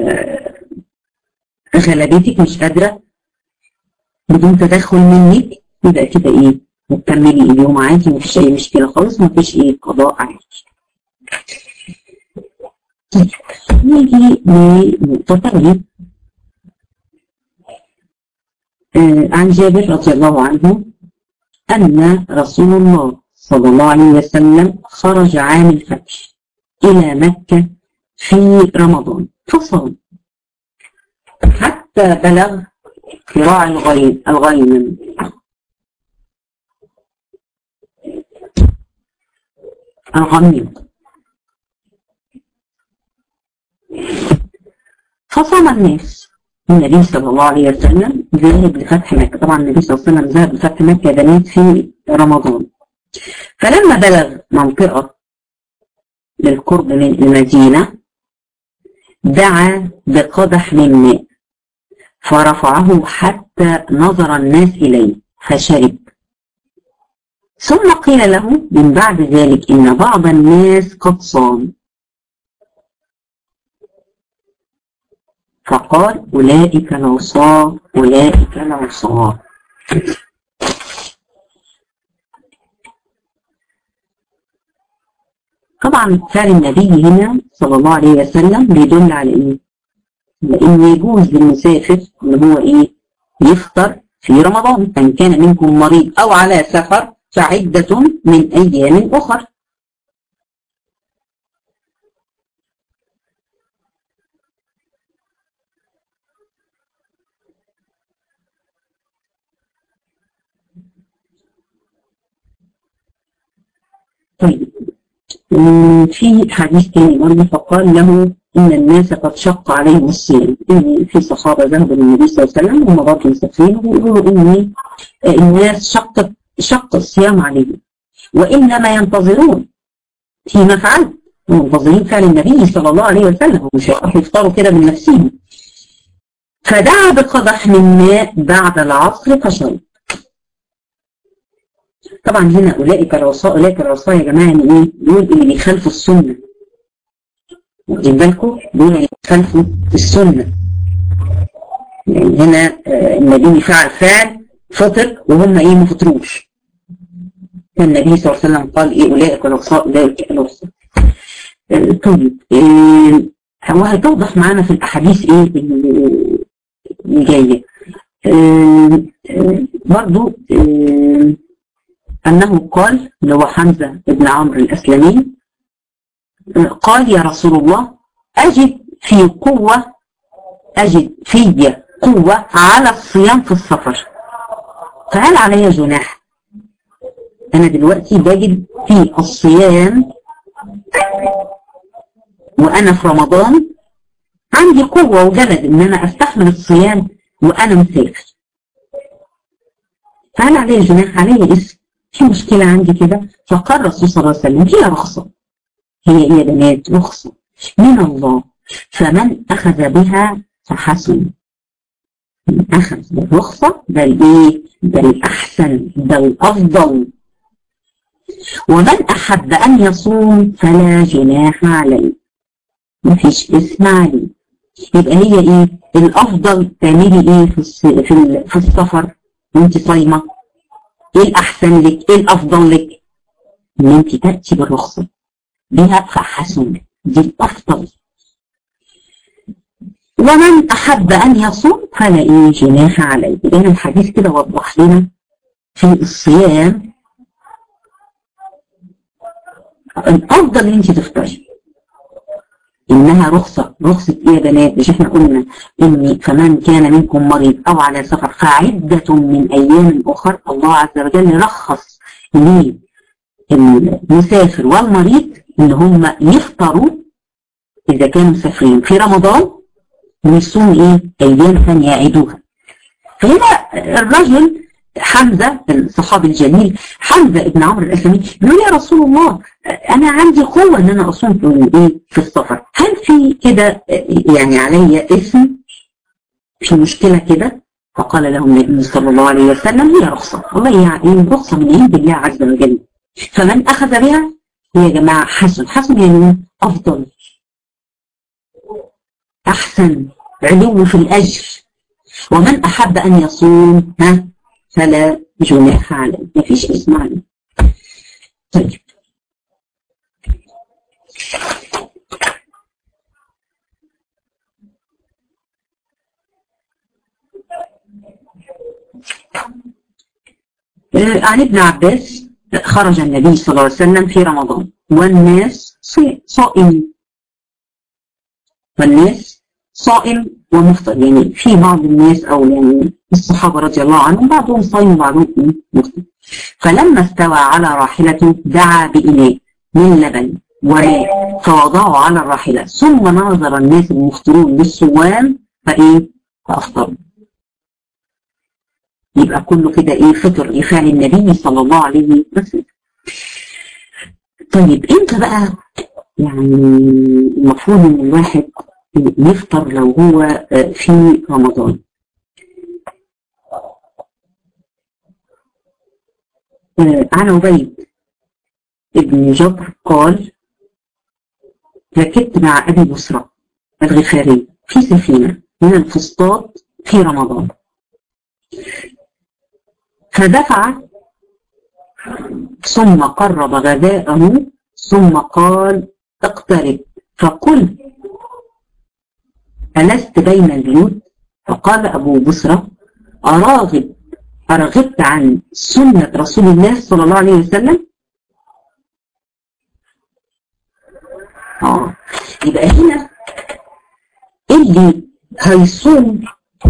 غلبتك مش قادرة بدون تدخل منك يبقى كده ايه وتكملي اليوم عادي مفيش اي مشكلة خالص مفيش ايه قضاء عليك طيب نيجي لنقطة تانية آه عن جابر رضي الله عنه أن رسول الله صلى الله عليه وسلم خرج عام الفتح إلى مكة في رمضان فصام حتى بلغ قراع الغيم الغيم الغميم فصام الناس النبي صلى الله عليه وسلم ذهب لفتح مكة طبعا النبي صلى الله عليه وسلم ذهب لفتح مكة بنات في رمضان فلما بلغ منطقة للقرب من المدينة دعا بقدح من ماء فرفعه حتى نظر الناس إليه فشرب ثم قيل له من بعد ذلك إن بعض الناس قد صام فقال أولئك العصاة أولئك العصاة طبعا فعل النبي هنا صلى الله عليه وسلم بيدل على ايه؟ لان يجوز للمسافر ان هو ايه؟ يفطر في رمضان فان كان منكم مريض او على سفر فعدة من ايام اخر طيب في حديث تاني برضه فقال له إن الناس قد شق عليهم الصيام إن في صحابة ذهبوا للنبي صلى الله عليه وسلم هم برضه مسافرين ويقولوا إن الناس شق شق الصيام عليهم وإنما ينتظرون فيما فعل منتظرين فعل النبي صلى الله عليه وسلم ومش هيروحوا يفطروا كده من نفسهم فدعا بقدح من ماء بعد العصر فشرب طبعا هنا اولئك العصاة اولئك العصاة يا جماعه يعني ايه؟ دول اللي بيخالفوا السنه واخدين بالكم؟ دول اللي بيخالفوا السنه يعني هنا النبي فعل فعل فطر وهم ايه ما فطروش النبي صلى الله عليه وسلم قال ايه اولئك العصاة اولئك العصاة طيب إيه هو هتوضح معانا في الاحاديث ايه اللي جايه إيه برضو إيه أنه قال اللي هو حمزة بن عمرو الأسلمي قال يا رسول الله أجد في قوة أجد في قوة على الصيام في السفر فهل علي جناح أنا دلوقتي بجد في الصيام وأنا في رمضان عندي قوة وجلد إن أنا أستحمل الصيام وأنا مسافر فهل علي جناح علي اسم في مشكلة عندي كده فقال الرسول صلى الله عليه وسلم هي رخصة هي ايه يا بنات رخصة من الله فمن أخذ بها فحسن من أخذ بالرخصة ده الإيه ده الأحسن ده الأفضل ومن أحب أن يصوم فلا جناح عليه مفيش اسم عليه يبقى هي ايه الافضل تعملي ايه في في في السفر وانت صايمه ايه الاحسن لك ايه الافضل لك ان انت تاتي بالرخصه بها فحسن دي الافضل ومن احب ان يصوم فلا ايه جناح عليه لان الحديث كده وضح لنا في الصيام الافضل ان انت تفطري انها رخصة رخصة ايه يا بنات مش احنا قلنا ان فمن كان منكم مريض او على سفر فعدة من ايام اخر الله عز وجل رخص للمسافر والمريض ان هم يفطروا اذا كانوا مسافرين في رمضان ويصوموا ايه ايام ثانية يعيدوها فهنا الرجل حمزة الصحابي الجليل حمزة ابن عمرو الأسلمي بيقول يا رسول الله أنا عندي قوة إن أنا أصوم في إيه في السفر هل في كده يعني عليا اسم في مشكلة كده فقال له النبي صلى الله عليه وسلم هي رخصة والله يعني رخصة من عند الله عز وجل فمن أخذ بها هي يا جماعة حسن حسن يعني أفضل أحسن علو في الأجر ومن أحب أن يصوم ها فلا جناح عليه ما فيش اسم عليه طيب عن ابن عباس خرج النبي صلى الله عليه وسلم في رمضان والناس صائم والناس صائم ومفطر يعني في بعض الناس او يعني الصحابه رضي الله عنهم بعضهم صايم وبعضهم مفطر فلما استوى على راحلته دعا بإناء من لبن وماء فوضعه على الراحله ثم نظر الناس المفطرون للصوام فايه فافطروا يبقى كله كده ايه فطر لفعل النبي صلى الله عليه وسلم طيب امتى بقى يعني المفروض ان الواحد يفطر لو هو في رمضان عن عبيد ابن جبر قال ركبت مع أبي بصرة الغفاري في سفينة من الفسطاط في رمضان فدفع ثم قرب غذاءه ثم قال اقترب فقل ألست بين البيوت فقال أبو بصرة أراغب أرغبت عن سنة رسول الله صلى الله عليه وسلم آه يبقى هنا اللي هيصوم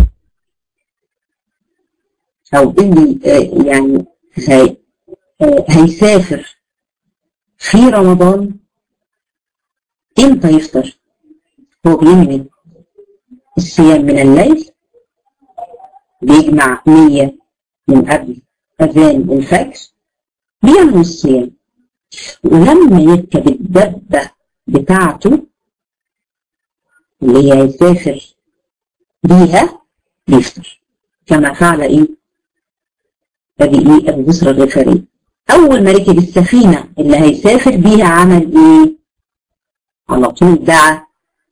أو اللي آه يعني هي آه هيسافر في رمضان امتى يفطر؟ هو بيعمل الصيام من الليل بيجمع نية من قبل أذان الفجر بيعمل الصيام ولما يركب الدبة بتاعته اللي هي يسافر بيها بيفطر كما فعل ايه ادي ايه ابو بصر الغفاري اول ما ركب السفينة اللي هيسافر بيها عمل ايه على طول دعا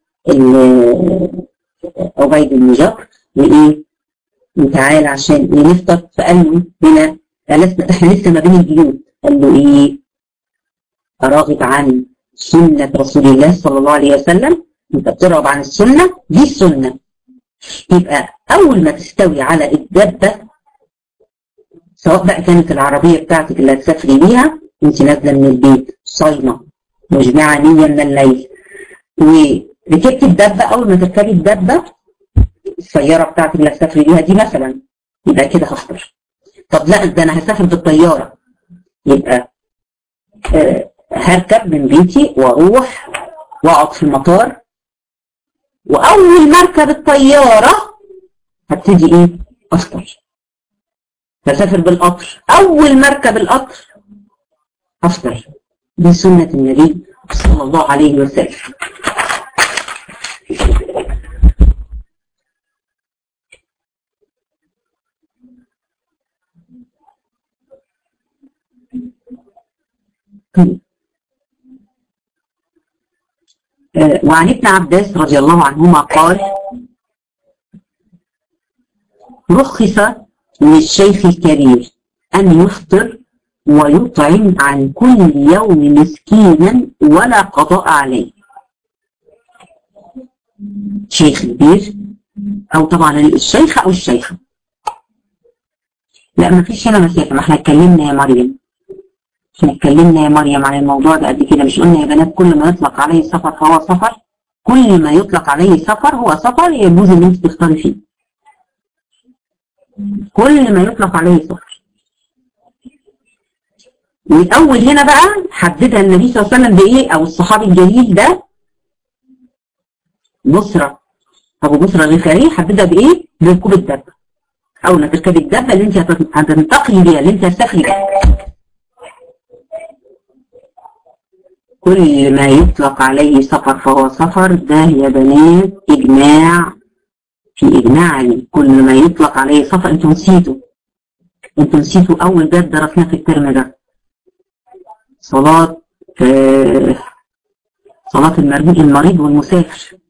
عبيد بن جبر وايه وتعالى عشان نفطر فقال له هنا لسنا احنا لسه ما بين البيوت قال له ايه اراغب عن سنة رسول الله صلى الله عليه وسلم انت بترغب عن السنة دي السنة يبقى اول ما تستوي على الدبة سواء بقى كانت العربية بتاعتك اللي هتسافري بيها انت نازلة من البيت صايمة مجمعة نية من الليل وركبت الدبة اول ما تركبي الدبة السيارة بتاعتك اللي هتسافري بيها دي مثلا يبقى كده هفطر طب لا ده انا هسافر بالطيارة يبقى آه هركب من بيتي واروح واقعد في المطار واول ما اركب الطيارة هبتدي ايه افطر بسافر بالقطر اول ما اركب القطر افطر دي سنة النبي صلى الله عليه وسلم وعن ابن عباس رضي الله عنهما قال رخص للشيخ الكبير أن يفطر ويطعم عن كل يوم مسكينا ولا قضاء عليه شيخ كبير أو طبعا الشيخة أو الشيخة لا ما فيش هنا مسافة ما احنا اتكلمنا يا مريم احنا اتكلمنا يا مريم عن الموضوع ده قد كده مش قلنا يا بنات كل ما يطلق عليه سفر فهو سفر كل ما يطلق عليه سفر هو سفر يجوز ان انت تختاري فيه كل ما يطلق عليه سفر من اول هنا بقى حددها النبي صلى الله عليه وسلم بايه او الصحابي الجليل ده بصرة ابو بصرة الغفاري حددها بايه بركوب الدابة اول ما تركبي الدابة اللي انت هتنتقلي بيها اللي انت هتسافري بيها كل ما يطلق عليه سفر فهو سفر ده يا بنات اجماع في اجماع عليه كل ما يطلق عليه سفر انتوا نسيتوا انتوا نسيتوا اول جد درسناه في الترم ده صلاة آه صلاة المريض المريض والمسافر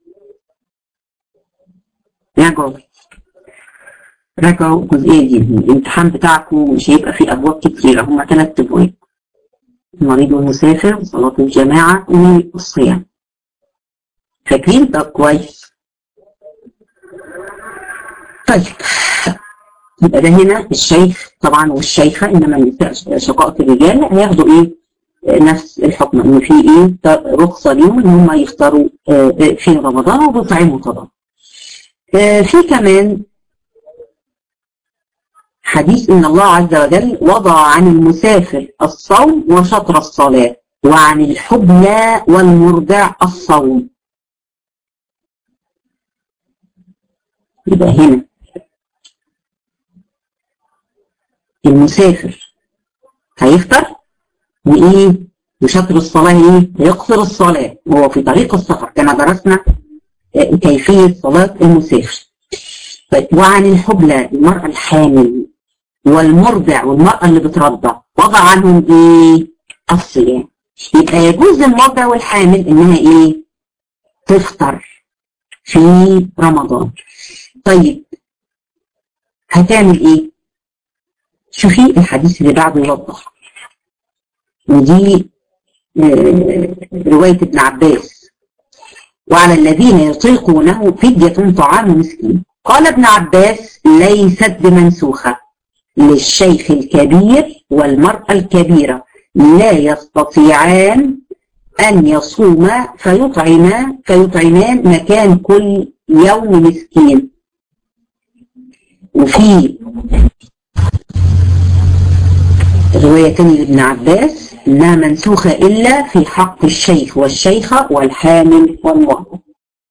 راجعوا راجعوا الجزئية دي الامتحان بتاعكم مش هيبقى فيه أبواب كتيرة هما ثلاث أبواب المريض والمسافر وصلاة الجماعة والصيام فاكرين ده كويس طيب يبقى ده هنا الشيخ طبعا والشيخة إنما النساء شقائق الرجال هياخدوا إيه نفس الحكم إن في إيه رخصة ليهم إن هم يختاروا في رمضان وبيطعموا طبعا في كمان حديث إن الله عز وجل وضع عن المسافر الصوم وشطر الصلاة وعن الحبلى والمرضع الصوم يبقى هنا المسافر هيفطر وإيه وشطر الصلاة إيه هيقصر الصلاة وهو في طريق السفر كما درسنا كيفية صلاة المسافر طيب وعن الحبلى المرأة الحامل والمرضع والمرأة اللي بترضع وضع عنهم ايه الصيام يبقى يجوز للمرضع والحامل انها ايه تفطر في رمضان طيب هتعمل ايه شوفي الحديث اللي بعده يوضح ودي آه رواية ابن عباس وعلى الذين يطيقونه فدية طعام مسكين قال ابن عباس ليست بمنسوخة للشيخ الكبير والمرأة الكبيرة لا يستطيعان أن يصوما فيطعما فيطعمان مكان كل يوم مسكين وفي رواية تانية لابن عباس إنها منسوخة إلا في حق الشيخ والشيخة والحامل والمرضى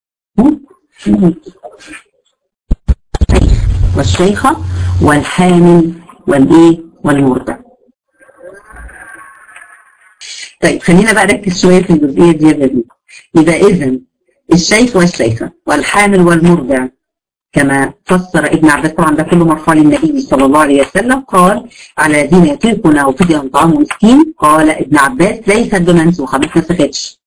والشيخة والحامل والإيه والمرضع طيب خلينا بقى نركز شوية في الجزئية دي يا يبقى إذا الشيخ والشيخة والحامل والمرضع كما فسر ابن عباس طبعا ده كله مرفوع للنبي صلى الله عليه وسلم قال على الذين يطيقون فدية طعام مسكين قال ابن عباس ليست بمنسوخة ما اتنسختش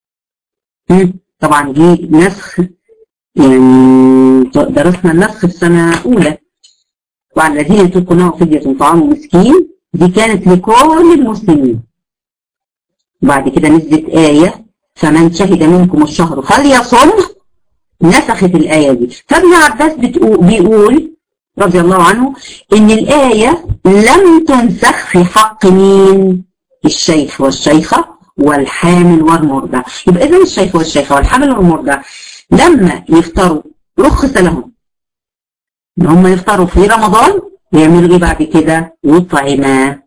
طبعا دي نسخ يعني درسنا النسخ في سنة أولى وعلى الذين يطيقونه فدية طعام مسكين دي كانت لكل المسلمين بعد كده نزلت آية فمن شهد منكم الشهر فليصم نسخت الآية دي فابن عباس بيقول رضي الله عنه إن الآية لم تنسخ في حق مين الشيخ والشيخة والحامل والمرضع يبقى إذا الشيخ والشيخة والحامل والمرضع لما يفطروا رخص لهم ان هم يفطروا في رمضان يعملوا ايه بعد كده يطعما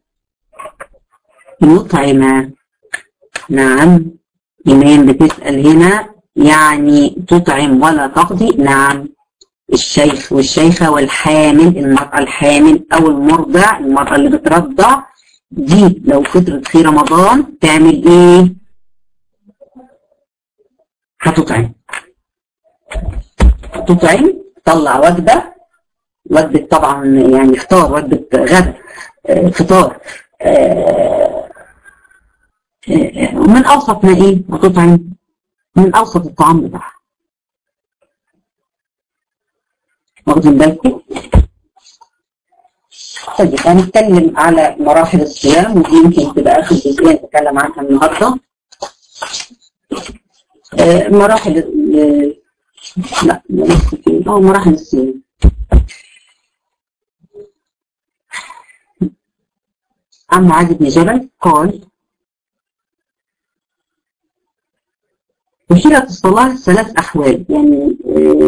يطعما نعم ايمان بتسأل هنا يعني تطعم ولا تقضي نعم الشيخ والشيخة والحامل المرأة الحامل او المرضع المرأة اللي بترضع دي لو فطرت في رمضان تعمل ايه هتطعم تطعم طلع وجبة وجبة طبعا يعني فطار وجبة غدا فطار ومن اوسط ما ايه وتطعم من اوسط الطعام بتاعها واخدين بالكم طيب هنتكلم على مراحل الصيام ودي يمكن تبقى اخر جزئيه نتكلم عنها النهارده آه مراحل لا لسه في اه مراحل الصيام عن معاذ بن جبل قال وحيلة الصلاة ثلاث أحوال يعني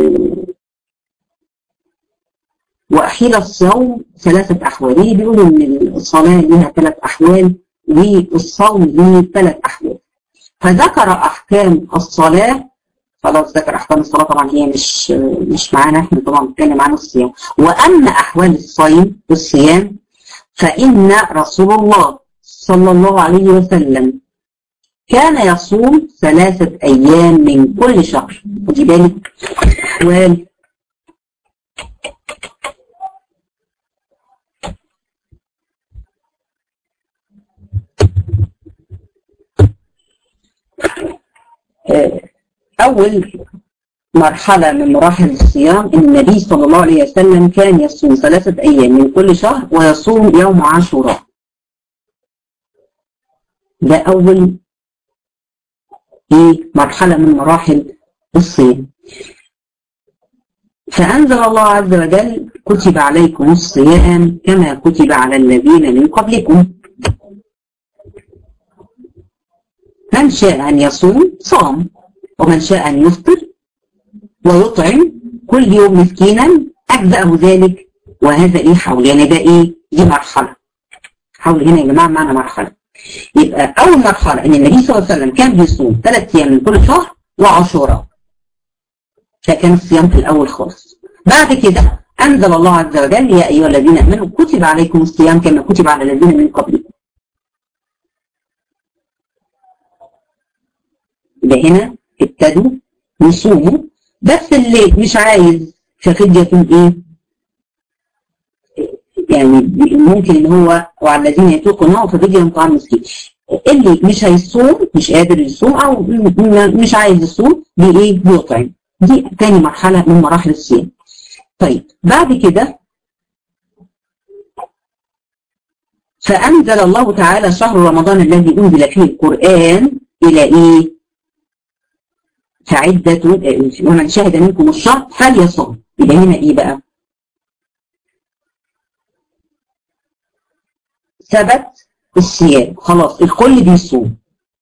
وأحيل الصوم ثلاثة أحوال يعني بيقولوا إن الصلاة لها ثلاث أحوال والصوم له ثلاث أحوال فذكر أحكام الصلاة خلاص ذكر أحكام الصلاة طبعا هي مش مش معانا احنا طبعا بنتكلم عن الصيام وأما أحوال الصيام والصيام فإن رسول الله صلى الله عليه وسلم كان يصوم ثلاثة أيام من كل شهر خدي بالك أحوال أول مرحلة من مراحل الصيام إن النبي صلى الله عليه وسلم كان يصوم ثلاثة أيام من كل شهر ويصوم يوم عاشوراء ده أول إيه مرحلة من مراحل الصيام فأنزل الله عز وجل كتب عليكم الصيام كما كتب على الذين من قبلكم من شاء أن يصوم صام ومن شاء أن يفطر ويطعم كل يوم مسكينا أجزأه ذلك وهذا إيه حول يعني ده إيه دي مرحلة حول هنا يا جماعة معنى مرحلة يبقى أول مرحلة إن النبي صلى الله عليه وسلم كان بيصوم ثلاث أيام من كل شهر وعاشوراء ده كان الصيام في الأول خالص بعد كده أنزل الله عز وجل يا أيها الذين آمنوا كتب عليكم الصيام كما كتب على الذين من قبلكم يبقى هنا ابتدوا يصوموا بس اللي مش عايز ففدية ايه يعني ممكن ان هو وعلى الذين يتوقونه ففدية طعام مسكين اللي مش هيصوم مش قادر يصوم او مش عايز يصوم بايه بيطعم دي تاني مرحلة من مراحل الصيام طيب بعد كده فأنزل الله تعالى شهر رمضان الذي أنزل فيه القرآن إلى إيه؟ فعدة ومن شهد منكم الشهر فليصم يبقى هنا ايه بقى ثبت الصيام خلاص الكل بيصوم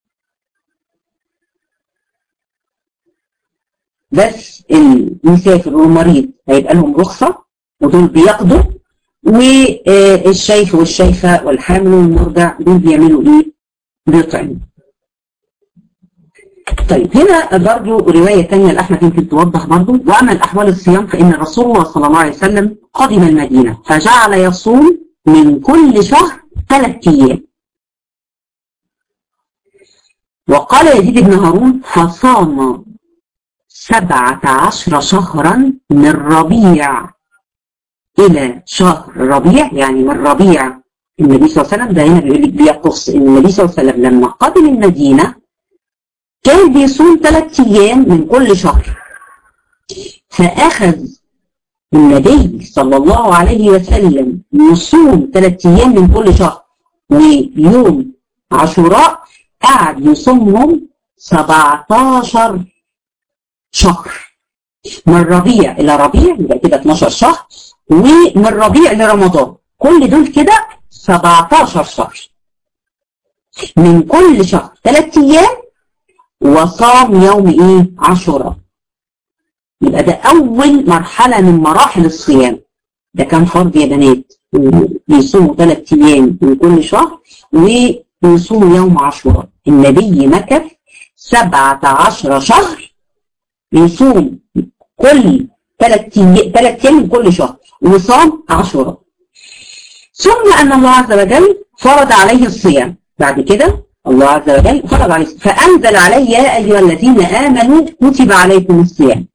بس المسافر والمريض هيبقى لهم رخصة ودول بيقضوا والشيخ والشيخة والحامل والمرضع دول بيعملوا ايه؟ بيطعموا طيب هنا برضو رواية تانية لأحمد يمكن توضح برضو وأما الأحوال الصيام فإن رسول الله صلى الله عليه وسلم قدم المدينة فجعل يصوم من كل شهر ثلاث أيام وقال يزيد بن هارون فصام سبعة عشر شهرا من ربيع إلى شهر ربيع يعني من ربيع النبي صلى الله عليه وسلم ده هنا بيقول لك بيقص إن النبي صلى الله عليه وسلم لما قدم المدينة كان بيصوم ثلاث أيام من كل شهر فأخذ النبي صلى الله عليه وسلم يصوم ثلاث أيام من كل شهر ويوم عاشوراء قعد يصومهم 17 شهر من ربيع إلى ربيع يبقى كده 12 شهر ومن ربيع لرمضان كل دول كده 17 شهر من كل شهر ثلاث أيام وصام يوم ايه عاشوراء يبقى ده اول مرحلة من مراحل الصيام ده كان فرض يا بنات بيصوموا ثلاث ايام من كل شهر ويصوموا يوم عاشوراء النبي مكث سبعة عشر شهر يصوم كل ثلاث ثلاث ايام من كل شهر وصام عاشوراء ثم ان الله عز وجل فرض عليه الصيام بعد كده الله عز وجل فرض عليه فأنزل علي يا أيها الذين آمنوا كتب عليكم الصيام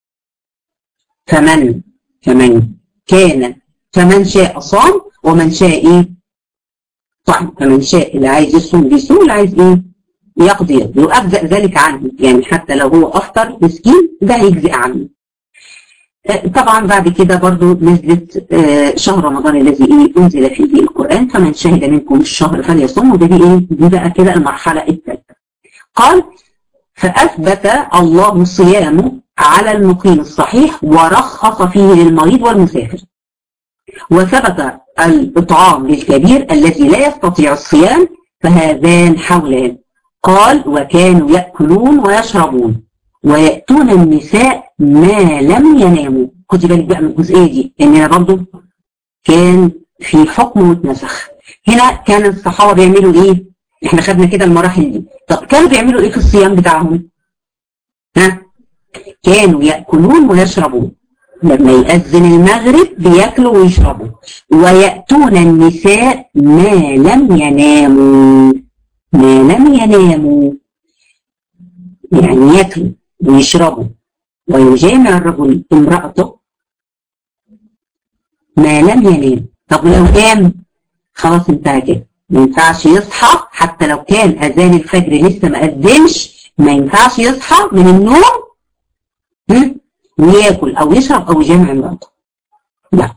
فمن فمن كان فمن شاء صام ومن شاء ايه طعم فمن شاء اللي عايز يصوم بيصوم اللي عايز ايه يقضي يؤجزأ ذلك عنه يعني حتى لو هو أفطر مسكين ده يجزئ عنه طبعا بعد كده برضو نزلت شهر رمضان الذي ايه انزل فيه القرآن فمن شهد منكم الشهر فليصوم وده دي ايه دي بقى كده المرحلة الثالثة قال فأثبت الله الصيام على المقيم الصحيح ورخص فيه للمريض والمسافر وثبت الإطعام للكبير الذي لا يستطيع الصيام فهذان حولان قال وكانوا يأكلون ويشربون ويأتون النساء ما لم يناموا خدي بالك بقى من الجزئية دي ان انا برضه كان في حكم متنسخ هنا كان الصحابة بيعملوا ايه احنا خدنا كده المراحل دي طب كانوا بيعملوا ايه في الصيام بتاعهم ها كانوا يأكلون ويشربون لما يأذن المغرب بياكلوا ويشربوا ويأتون النساء ما لم يناموا ما لم يناموا يعني ياكلوا ويشربوا ويجامع الرجل امرأته ما لم ينام طب لو قام خلاص انتهى كده ما ينفعش يصحى حتى لو كان اذان الفجر لسه ما اذنش ما ينفعش يصحى من النوم وياكل او يشرب او يجامع امرأته لا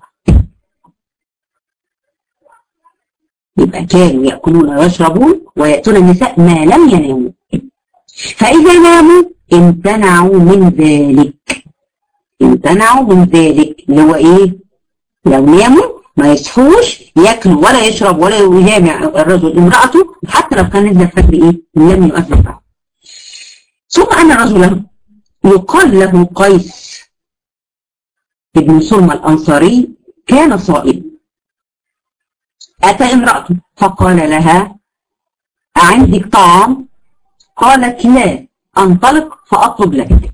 يبقى كانوا يأكلون ويشربون ويأتون النساء ما لم يناموا فإذا ناموا امتنعوا من ذلك امتنعوا من ذلك اللي هو ايه لو ناموا ما يصحوش ياكلوا ولا يشرب ولا يجامع الرجل امرأته حتى لو كان نزل الفجر ايه لم يؤذن بعد ثم أن رجلا يقال له قيس ابن سلمى الأنصاري كان صائم أتى امرأته فقال لها أعندك طعام قالت لا أنطلق فأطلب لك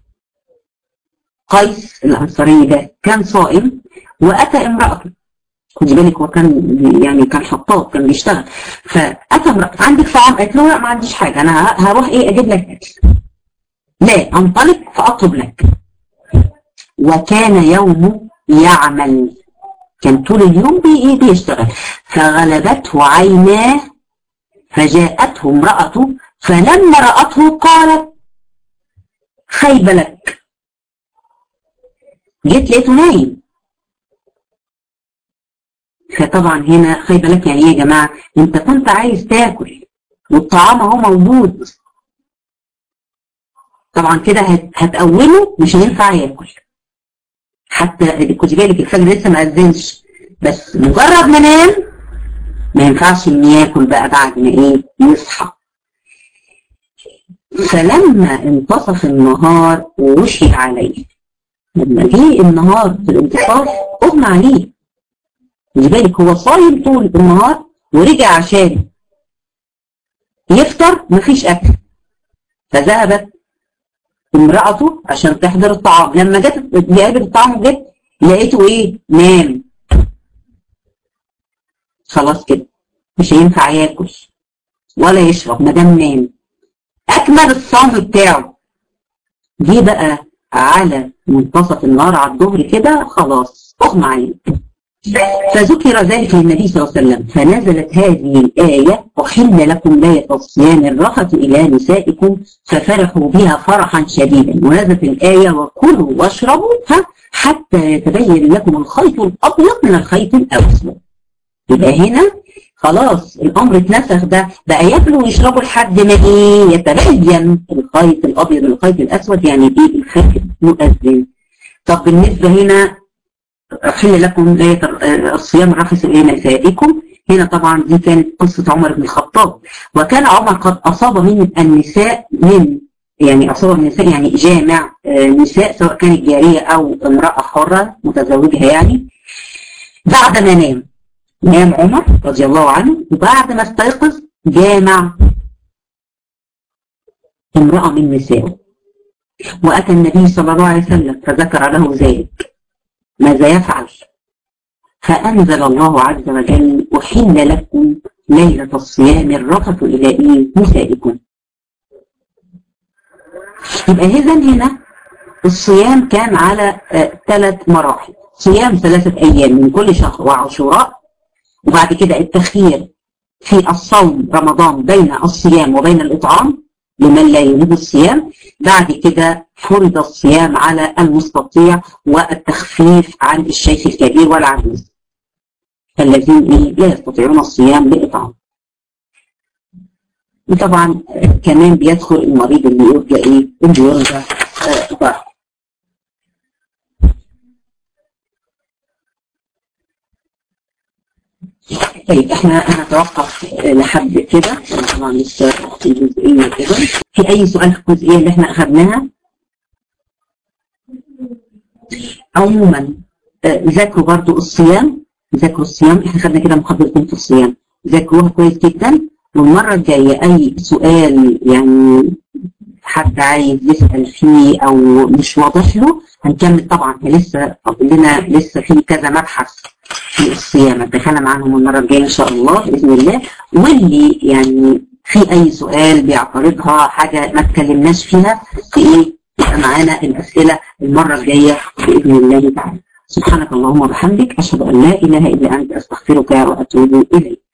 قيس الأنصاري ده كان صائم وأتى امرأته خدي بالك هو كان يعني كان حطاب كان بيشتغل فأتى امرأته عندك طعام قالت له لا ما عنديش حاجة أنا هروح إيه أجيب لك أكل لا أنطلق فأطلب لك وكان يوم يعمل كان طول اليوم بي إيه بيشتغل فغلبته عيناه فجاءته امرأته فلما رأته قالت خيب لك جيت لقيته نايم فطبعا هنا خيب لك يعني ايه يا جماعة انت كنت عايز تاكل والطعام اهو موجود طبعا كده هتقوله مش هينفع ياكل حتى خدي بالك الفجر لسه ما اذنش بس مجرد ما نام ما ينفعش ان ياكل بقى بعد ما ايه يصحى فلما انتصف النهار ووشي عليه لما جه النهار في الانتصاف اغمى عليه خدي بالك هو صايم طول النهار ورجع عشان يفطر مفيش اكل فذهبت امرأته عشان تحضر الطعام لما جت جابت الطعام وجت لقيته ايه نام خلاص كده مش هينفع ياكل ولا يشرب ما دام نام اكمل الصوم بتاعه جه بقى على منتصف النهار على الظهر كده خلاص اغمى عليه فذكر ذلك للنبي صلى الله عليه وسلم فنزلت هذه الآية أحل لكم ليلة الصيام الرفث إلى نسائكم ففرحوا بها فرحا شديدا ونزلت الآية وكلوا واشربوا حتى يتبين لكم الخيط الأبيض من الخيط الأسود يبقى هنا خلاص الأمر اتنسخ ده بقى ياكلوا ويشربوا لحد ما إيه يتبين الخيط الأبيض من الخيط الأسود يعني إيه الخيط مؤذن طب بالنسبة هنا أحل لكم ليلة الصيام الرفث إلى نسائكم هنا طبعا دي كانت قصة عمر بن الخطاب وكان عمر قد أصاب من النساء من يعني أصاب النساء يعني جامع نساء سواء كانت جارية أو امرأة حرة متزوجها يعني بعد ما نام نام عمر رضي الله عنه وبعد ما استيقظ جامع امرأة من نسائه وأتى النبي صلى الله عليه وسلم فذكر له ذلك ماذا يفعل فأنزل الله عز وجل أحل لكم ليلة الصيام الرفث إلى إيه نسائكم يبقى إذا هنا الصيام كان على ثلاث مراحل صيام ثلاثة أيام من كل شهر وعاشوراء وبعد كده التخيير في الصوم رمضان بين الصيام وبين الإطعام لمن لا يريد الصيام بعد كده فرض الصيام على المستطيع والتخفيف عن الشيخ الكبير والعجوز الذين إيه لا يستطيعون الصيام بإطعام وطبعا كمان بيدخل المريض اللي يرجى ايه اللي يرجى آه ضعف طيب احنا هنتوقف لحد كده طبعا لسه في جزئيه كده في اي سؤال في الجزئيه اللي احنا اخذناها عموما ذاكروا برضو الصيام ذاكروا الصيام احنا خدنا كده مقدمتين في الصيام ذاكروها كويس جدا والمره الجايه اي سؤال يعني حد عايز يسال فيه او مش واضح له هنكمل طبعا لسه فاضل لنا لسه في كذا مبحث في الصيام هنتكلم عنهم المره الجايه ان شاء الله باذن الله واللي يعني في اي سؤال بيعترضها حاجه ما اتكلمناش فيها في ايه يبقى معانا الاسئله المره الجايه باذن الله تعالى سبحانك اللهم وبحمدك اشهد ان لا اله الا انت استغفرك واتوب اليك